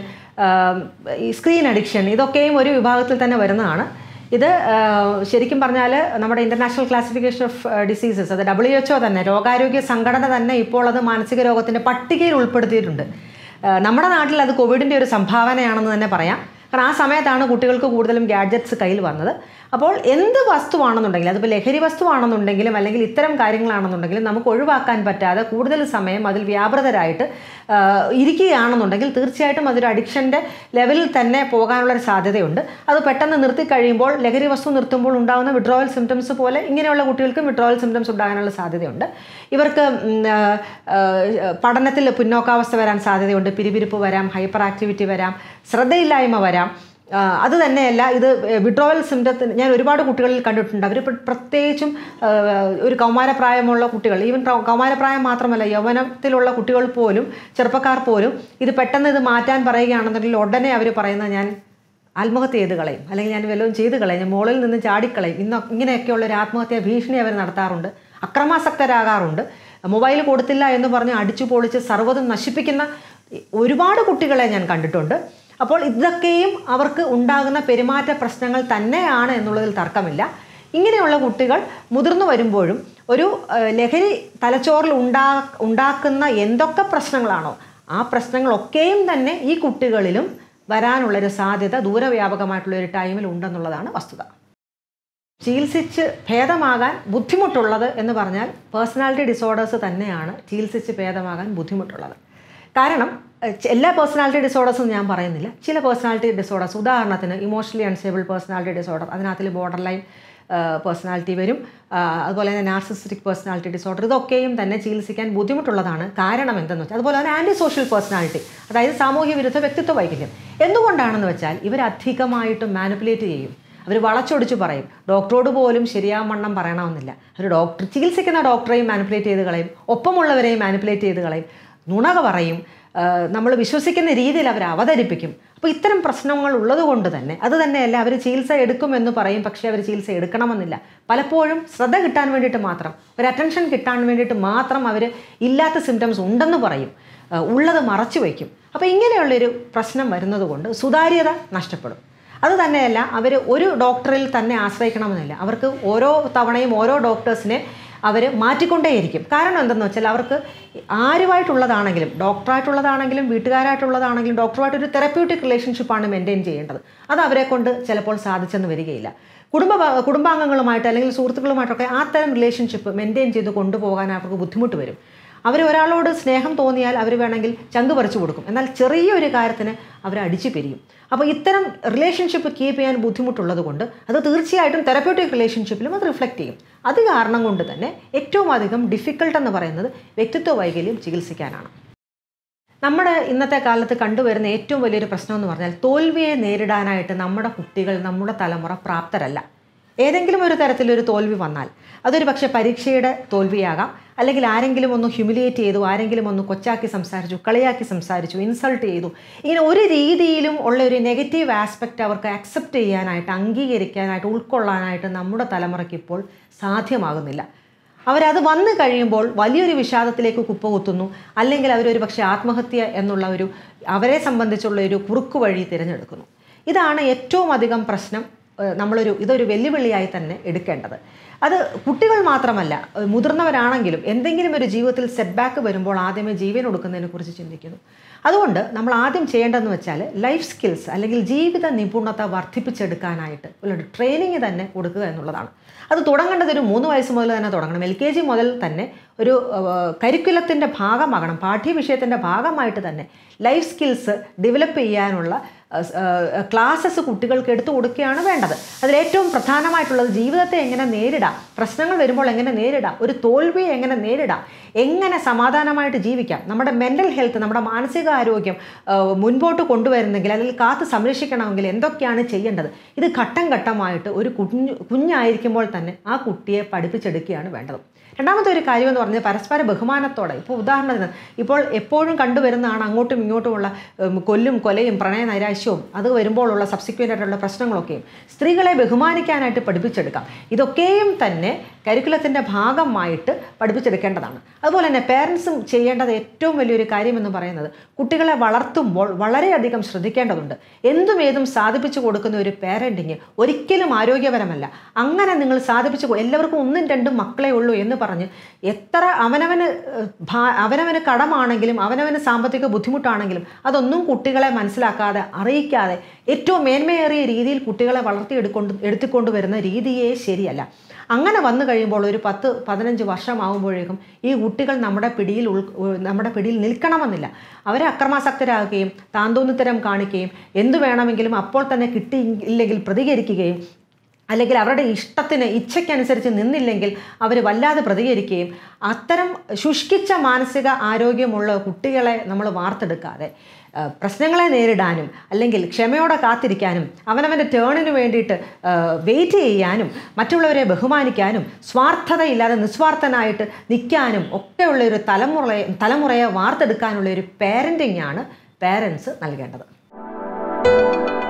ഈ സ്ക്രീൻ അഡിക്ഷൻ ഇതൊക്കെയും ഒരു വിഭാഗത്തിൽ തന്നെ വരുന്നതാണ് ഇത് ആ, ശരിക്കും പറഞ്ഞാൽ നമ്മുടെ ഇൻ്റർനാഷണൽ ക്ലാസിഫിക്കേഷൻ ഓഫ് ഡിസീസസ് അത് ഡബ്ല്യു എച്ച് ഒ തന്നെ രോഗാരോഗ്യ സംഘടന തന്നെ ഇപ്പോൾ അത് മാനസിക രോഗത്തിൻ്റെ പട്ടികയിൽ ഉൾപ്പെടുത്തിയിട്ടുണ്ട് ആ, നമ്മുടെ നാട്ടിൽ അത് കോവിഡിൻ്റെ ഒരു സംഭാവനയാണെന്ന് തന്നെ പറയാം കാരണം ആ സമയത്താണ് കുട്ടികൾക്ക് കൂടുതലും ഗാഡ്ജറ്റ്സ് കയ്യിൽ വന്നത് അപ്പോൾ എന്ത് വസ്തുവാണെന്നുണ്ടെങ്കിലും അതിപ്പോൾ ലഹരി വസ്തുവാണെന്നുണ്ടെങ്കിലും അല്ലെങ്കിൽ ഇത്തരം കാര്യങ്ങളാണെന്നുണ്ടെങ്കിലും നമുക്ക് ഒഴിവാക്കാൻ പറ്റാതെ കൂടുതൽ സമയം അതിൽ വ്യാപൃതരായിട്ട് ആ, ഇരിക്കുകയാണെന്നുണ്ടെങ്കിൽ തീർച്ചയായിട്ടും അതൊരു അഡിക്ഷൻ്റെ ലെവലിൽ തന്നെ പോകാനുള്ളൊരു സാധ്യതയുണ്ട് അത് പെട്ടെന്ന് നിർത്തി കഴിയുമ്പോൾ ലഹരി വസ്തു നിർത്തുമ്പോൾ ഉണ്ടാകുന്ന വിഡ്രോവൽ സിംറ്റംസ് പോലെ ഇങ്ങനെയുള്ള കുട്ടികൾക്കും വിഡ്രോവൽ സിംറ്റംസ് ഉണ്ടാകാനുള്ള സാധ്യതയുണ്ട് ഇവർക്ക് ഉം, ആ, ആ, പഠനത്തിൽ പിന്നോക്കാവസ്ഥ വരാൻ സാധ്യതയുണ്ട് പിരിപിരിപ്പ് വരാം ഹൈപ്പർ ആക്ടിവിറ്റി വരാം ശ്രദ്ധയില്ലായ്മ വരാം ആ, അത് തന്നെയല്ല ഇത് വിഡ്രോവൽ സിംറ്റത്തിന് ഞാൻ ഒരുപാട് കുട്ടികളിൽ കണ്ടിട്ടുണ്ട് അവർ പ്രത്യേകിച്ചും ആ, ഒരു കൗമാരപ്രായമുള്ള കുട്ടികൾ ഈവൻ കൗ- കൗമാരപ്രായം മാത്രമല്ല യൗവനത്തിലുള്ള കുട്ടികൾ പോലും ചെറുപ്പക്കാർ പോലും ഇത് പെട്ടെന്ന് ഇത് മാറ്റാൻ പറയുകയാണെന്നുണ്ടെങ്കിൽ ഉടനെ അവർ പറയുന്നത് ഞാൻ ആത്മഹത്യ ചെയ്ത് കളയും അല്ലെങ്കിൽ ഞാൻ വല്ലതും ചെയ്ത് കളയും ഞാൻ മുകളിൽ നിന്ന് ചാടിക്കളയും ഇന്ന് ഇങ്ങനെയൊക്കെയുള്ള ഒരു ആത്മഹത്യാ ഭീഷണി അവർ നടത്താറുണ്ട് അക്രമാസക്തരാകാറുണ്ട് മൊബൈൽ കൊടുത്തില്ല എന്ന് പറഞ്ഞ് അടിച്ചു പൊളിച്ച് സർവ്വതും നശിപ്പിക്കുന്ന ഒരുപാട് കുട്ടികളെ ഞാൻ കണ്ടിട്ടുണ്ട് അപ്പോൾ ഇതൊക്കെയും അവർക്ക് ഉണ്ടാകുന്ന പെരുമാറ്റ പ്രശ്നങ്ങൾ തന്നെയാണ് എന്നുള്ളതിൽ തർക്കമില്ല ഇങ്ങനെയുള്ള കുട്ടികൾ മുതിർന്നു വരുമ്പോഴും ഒരു ഏഹ്, ലഹരി തലച്ചോറിൽ ഉണ്ടാ ഉണ്ടാക്കുന്ന എന്തൊക്കെ പ്രശ്നങ്ങളാണോ ആ പ്രശ്നങ്ങളൊക്കെയും തന്നെ ഈ കുട്ടികളിലും വരാനുള്ളൊരു സാധ്യത ദൂരവ്യാപകമായിട്ടുള്ള ഒരു ടൈമിൽ ഉണ്ടെന്നുള്ളതാണ് വസ്തുത ചികിത്സിച്ച് ഭേദമാകാൻ ബുദ്ധിമുട്ടുള്ളത് എന്ന് പറഞ്ഞാൽ പേഴ്സണാലിറ്റി ഡിസോർഡേഴ്സ് തന്നെയാണ് ചികിത്സിച്ച് ഭേദമാകാൻ ബുദ്ധിമുട്ടുള്ളത് കാരണം എഹ്, ചെ- എല്ലാ പേഴ്സണാലിറ്റി ഡിസോർഡേഴ്സും ഞാൻ പറയുന്നില്ല ചില പേഴ്സണാലിറ്റി ഡിസോർഡേഴ്സ് ഉദാഹരണത്തിന് ഇമോഷണലി അൺസ്റ്റേബിൾ പേഴ്സണാലിറ്റി ഡിസോർഡർ അതിനകത്തിൽ ബോർഡർ ലൈൻ പേഴ്സണാലിറ്റി വരും ആ, അതുപോലെ തന്നെ നാർസിസ്റ്റിക് പേഴ്സണാലിറ്റി ഡിസോർഡർ ഇതൊക്കെയും തന്നെ ചികിത്സിക്കാൻ ബുദ്ധിമുട്ടുള്ളതാണ് കാരണം എന്തെന്ന് വെച്ചാൽ അതുപോലെ തന്നെ ആൻറ്റി സോഷ്യൽ പേഴ്സണാലിറ്റി അതായത് സാമൂഹ്യ വിരുദ്ധ വ്യക്തിത്വ വൈകല്യം എന്തുകൊണ്ടാണെന്ന് വെച്ചാൽ ഇവർ അധികമായിട്ട് മാനിപ്പുലേറ്റ് ചെയ്യും അവർ വളച്ചൊടിച്ച് പറയും ഡോക്ടറോട് പോലും ശരിയാവണ്ണം പറയണമെന്നില്ല ഒരു ഡോക്ടർ ചികിത്സിക്കുന്ന ഡോക്ടറെയും മാനിപ്പുലേറ്റ് ചെയ്ത് കളയും ഒപ്പമുള്ളവരെയും മാനിപ്പുലേറ്റ് ചെയ്ത് കളയും നുണക പറയും നമ്മൾ വിശ്വസിക്കുന്ന രീതിയിൽ അവർ അവതരിപ്പിക്കും അപ്പോൾ ഇത്തരം പ്രശ്നങ്ങൾ ഉള്ളത് കൊണ്ട് തന്നെ അത് തന്നെയല്ല അവർ ചികിത്സ എടുക്കുമെന്ന് പറയും പക്ഷേ അവർ ചികിത്സ എടുക്കണമെന്നില്ല പലപ്പോഴും ശ്രദ്ധ കിട്ടാൻ വേണ്ടിയിട്ട് മാത്രം ഒരു അറ്റൻഷൻ കിട്ടാൻ വേണ്ടിയിട്ട് മാത്രം അവർ ഇല്ലാത്ത സിംറ്റംസ് ഉണ്ടെന്ന് പറയും ആ, ഉള്ളത് മറച്ചു വയ്ക്കും അപ്പോൾ ഇങ്ങനെയുള്ളൊരു പ്രശ്നം വരുന്നത് കൊണ്ട് സുതാര്യത നഷ്ടപ്പെടും അത് തന്നെയല്ല അവർ ഒരു ഡോക്ടറിൽ തന്നെ ആശ്രയിക്കണമെന്നില്ല അവർക്ക് ഓരോ തവണയും ഓരോ ഡോക്ടേഴ്സിനെ അവർ മാറ്റിക്കൊണ്ടേയിരിക്കും കാരണം എന്തെന്ന് വെച്ചാൽ അവർക്ക് ആരുമായിട്ടുള്ളതാണെങ്കിലും ഡോക്ടറായിട്ടുള്ളതാണെങ്കിലും വീട്ടുകാരായിട്ടുള്ളതാണെങ്കിലും ഡോക്ടറുമായിട്ട് ഒരു തെറപ്യൂട്ടിക് റിലേഷൻഷിപ്പാണ് മെയിൻറ്റെയിൻ ചെയ്യേണ്ടത് അത് അവരെ കൊണ്ട് ചിലപ്പോൾ സാധിച്ചെന്ന് വരികയില്ല കുടുംബ കുടുംബാംഗങ്ങളുമായിട്ട് അല്ലെങ്കിൽ സുഹൃത്തുക്കളുമായിട്ടൊക്കെ ആ തരം റിലേഷൻഷിപ്പ് മെയിൻറ്റെയിൻ ചെയ്ത് കൊണ്ടുപോകാൻ അവർക്ക് ബുദ്ധിമുട്ട് വരും അവർ ഒരാളോട് സ്നേഹം തോന്നിയാൽ അവർ വേണമെങ്കിൽ ചങ്ക് പറിച്ചു കൊടുക്കും എന്നാൽ ചെറിയൊരു കാര്യത്തിന് അവർ അടിച്ചു പിരിയും അപ്പോൾ ഇത്തരം റിലേഷൻഷിപ്പ് കീപ്പ് ചെയ്യാൻ ബുദ്ധിമുട്ടുള്ളത് കൊണ്ട് അത് തീർച്ചയായിട്ടും തെറപ്യൂട്ടിക് റിലേഷൻഷിപ്പിലും അത് റിഫ്ലക്റ്റ് ചെയ്യും അത് കാരണം കൊണ്ട് തന്നെ ഏറ്റവും അധികം ഡിഫിക്കൾട്ട് എന്ന് പറയുന്നത് വ്യക്തിത്വ വൈകല്യം ചികിത്സിക്കാനാണ് നമ്മുടെ ഇന്നത്തെ കാലത്ത് കണ്ടുവരുന്ന ഏറ്റവും വലിയൊരു പ്രശ്നം എന്ന് പറഞ്ഞാൽ തോൽവിയെ നേരിടാനായിട്ട് നമ്മുടെ കുട്ടികൾ നമ്മുടെ തലമുറ പ്രാപ്തരല്ല ഏതെങ്കിലും ഒരു തരത്തിലൊരു തോൽവി വന്നാൽ അതൊരു പക്ഷേ പരീക്ഷയുടെ തോൽവിയാകാം അല്ലെങ്കിൽ ആരെങ്കിലും ഒന്ന് ഹ്യൂമിലിയേറ്റ് ചെയ്തു ആരെങ്കിലും ഒന്ന് കൊച്ചാക്കി സംസാരിച്ചു കളിയാക്കി സംസാരിച്ചു ഇൻസൾട്ട് ചെയ്തു ഇങ്ങനെ ഒരു രീതിയിലും ഉള്ള ഒരു നെഗറ്റീവ് ആസ്പെക്റ്റ് അവർക്ക് അക്സെപ്റ്റ് ചെയ്യാനായിട്ട് അംഗീകരിക്കാനായിട്ട് ഉൾക്കൊള്ളാനായിട്ട് നമ്മുടെ തലമുറയ്ക്ക് ഇപ്പോൾ സാധ്യമാകുന്നില്ല അവരത് വന്നു കഴിയുമ്പോൾ വലിയൊരു വിഷാദത്തിലേക്ക് കുപ്പകുത്തുന്നു അല്ലെങ്കിൽ അവരൊരു പക്ഷേ ആത്മഹത്യ എന്നുള്ള ഒരു അവരെ സംബന്ധിച്ചുള്ള ഒരു കുറുക്കു വഴി തിരഞ്ഞെടുക്കുന്നു ഇതാണ് ഏറ്റവും അധികം പ്രശ്നം ഏഹ് നമ്മളൊരു ഇതൊരു വെല്ലുവിളിയായി തന്നെ എടുക്കേണ്ടത് അത് കുട്ടികൾ മാത്രമല്ല ഏഹ് മുതിർന്നവരാണെങ്കിലും എന്തെങ്കിലും ഒരു ജീവിതത്തിൽ സെറ്റ് ബാക്ക് വരുമ്പോൾ ആദ്യമേ ജീവൻ കൊടുക്കുന്നതിനെ കുറിച്ച് ചിന്തിക്കുന്നു അതുകൊണ്ട് നമ്മൾ ആദ്യം ചെയ്യേണ്ടതെന്ന് വെച്ചാൽ ലൈഫ് സ്കിൽസ് അല്ലെങ്കിൽ ജീവിത നിപുണത വർദ്ധിപ്പിച്ചെടുക്കാനായിട്ട് ഒരു ട്രെയിനിങ് തന്നെ കൊടുക്കുക എന്നുള്ളതാണ് അത് തുടങ്ങേണ്ടത് ഒരു മൂന്ന് വയസ്സ് മുതൽ തന്നെ തുടങ്ങണം എൽ കെ ജി മുതൽ തന്നെ ഒരു കരിക്കുലത്തിൻ്റെ ഭാഗമാകണം പാഠ്യവിഷയത്തിൻ്റെ ഭാഗമായിട്ട് തന്നെ ലൈഫ് സ്കിൽസ് ഡെവലപ്പ് ചെയ്യാനുള്ള ക്ലാസ്സസ് കുട്ടികൾക്ക് എടുത്തു കൊടുക്കുകയാണ് വേണ്ടത് അതിലേറ്റവും പ്രധാനമായിട്ടുള്ളത് ജീവിതത്തെ എങ്ങനെ നേരിടാം പ്രശ്നങ്ങൾ വരുമ്പോൾ എങ്ങനെ നേരിടാം ഒരു തോൽവിയെ എങ്ങനെ നേരിടാം എങ്ങനെ സമാധാനമായിട്ട് ജീവിക്കാം നമ്മുടെ മെൻ്റൽ ഹെൽത്ത് നമ്മുടെ മാനസികാരോഗ്യം ആ, മുൻപോട്ട് കൊണ്ടുവരുന്നെങ്കിൽ അല്ലെങ്കിൽ കാത്ത് സംരക്ഷിക്കണമെങ്കിൽ എന്തൊക്കെയാണ് ചെയ്യേണ്ടത് ഇത് ഘട്ടം ഘട്ടമായിട്ട് ഒരു കുഞ്ഞു കുഞ്ഞായിരിക്കുമ്പോൾ തന്നെ ആ കുട്ടിയെ പഠിപ്പിച്ചെടുക്കുകയാണ് വേണ്ടത് രണ്ടാമത്തെ ഒരു കാര്യം എന്ന് പറഞ്ഞാൽ പരസ്പര ബഹുമാനത്തോടെ ഇപ്പോൾ ഉദാഹരണത്തിന് ഇപ്പോൾ എപ്പോഴും കണ്ടുവരുന്നതാണ് അങ്ങോട്ടും ഇങ്ങോട്ടുമുള്ള ഉം, കൊല്ലും കൊലയും പ്രണയ നൈരാശ്യവും അത് വരുമ്പോഴുള്ള സബ്സിക്വൻ്റ് ആയിട്ടുള്ള പ്രശ്നങ്ങളൊക്കെയും സ്ത്രീകളെ ബഹുമാനിക്കാനായിട്ട് പഠിപ്പിച്ചെടുക്കാം ഇതൊക്കെയും തന്നെ കരിക്കുലത്തിൻ്റെ ഭാഗമായിട്ട് പഠിപ്പിച്ചെടുക്കേണ്ടതാണ് അതുപോലെ തന്നെ പേരൻസും ചെയ്യേണ്ടത് ഏറ്റവും വലിയൊരു കാര്യം എന്ന് പറയുന്നത് കുട്ടികളെ വളർത്തുമ്പോൾ വളരെയധികം ശ്രദ്ധിക്കേണ്ടതുണ്ട് എന്തും ഏതും സാധിപ്പിച്ചു കൊടുക്കുന്ന ഒരു പേരൻറ്റിങ് ഒരിക്കലും ആരോഗ്യപരമല്ല അങ്ങനെ നിങ്ങൾ സാധിപ്പിച്ചു കൊ- എല്ലാവർക്കും ഒന്നും രണ്ടും മക്കളെ ഉള്ളൂ എന്ന് പറഞ്ഞ് എത്ര അവനവന് ഏഹ്, ഭാ- അവനവന് കടമാണെങ്കിലും അവനവന് സാമ്പത്തിക ബുദ്ധിമുട്ടാണെങ്കിലും അതൊന്നും കുട്ടികളെ മനസ്സിലാക്കാതെ അറിയിക്കാതെ ഏറ്റവും മേന്മയേറിയ രീതിയിൽ കുട്ടികളെ വളർത്തിയെടുക്കൊണ്ട് എടുത്തുകൊണ്ട് വരുന്ന രീതിയേ ശരിയല്ല അങ്ങനെ വന്നു കഴിയുമ്പോൾ ഒരു പത്ത് പതിനഞ്ച് വർഷമാകുമ്പോഴേക്കും ഈ കുട്ടികൾ നമ്മുടെ പിടിയിൽ ഉൾ ഉ- നമ്മുടെ പിടിയിൽ നിൽക്കണമെന്നില്ല അവരെ അക്രമാസക്തരാകുകയും താന്തോന്നിത്തരം കാണിക്കുകയും എന്തു വേണമെങ്കിലും അപ്പോൾ തന്നെ കിട്ടിയില്ലെങ്കിൽ പ്രതികരിക്കുകയും അല്ലെങ്കിൽ അവരുടെ ഇഷ്ടത്തിന് ഇച്ഛയ്ക്കനുസരിച്ച് നിന്നില്ലെങ്കിൽ അവർ വല്ലാതെ പ്രതികരിക്കുകയും അത്തരം ശുഷ്കിച്ച മാനസിക ആരോഗ്യമുള്ള കുട്ടികളെ നമ്മൾ വാർത്തെടുക്കാതെ ആ, പ്രശ്നങ്ങളെ നേരിടാനും അല്ലെങ്കിൽ ക്ഷമയോടെ കാത്തിരിക്കാനും അവനവൻ്റെ ടേണിന് വേണ്ടിയിട്ട് വെയിറ്റ് ചെയ്യാനും മറ്റുള്ളവരെ ബഹുമാനിക്കാനും സ്വാർത്ഥതയില്ലാതെ നിസ്വാർത്ഥനായിട്ട് നിൽക്കാനും ഒക്കെയുള്ള ഒരു തലമുറയെ തലമുറയെ വാർത്തെടുക്കാനുള്ള ഒരു പേരൻറ്റിംഗ് ആണ് പേരൻസ് നൽകേണ്ടത്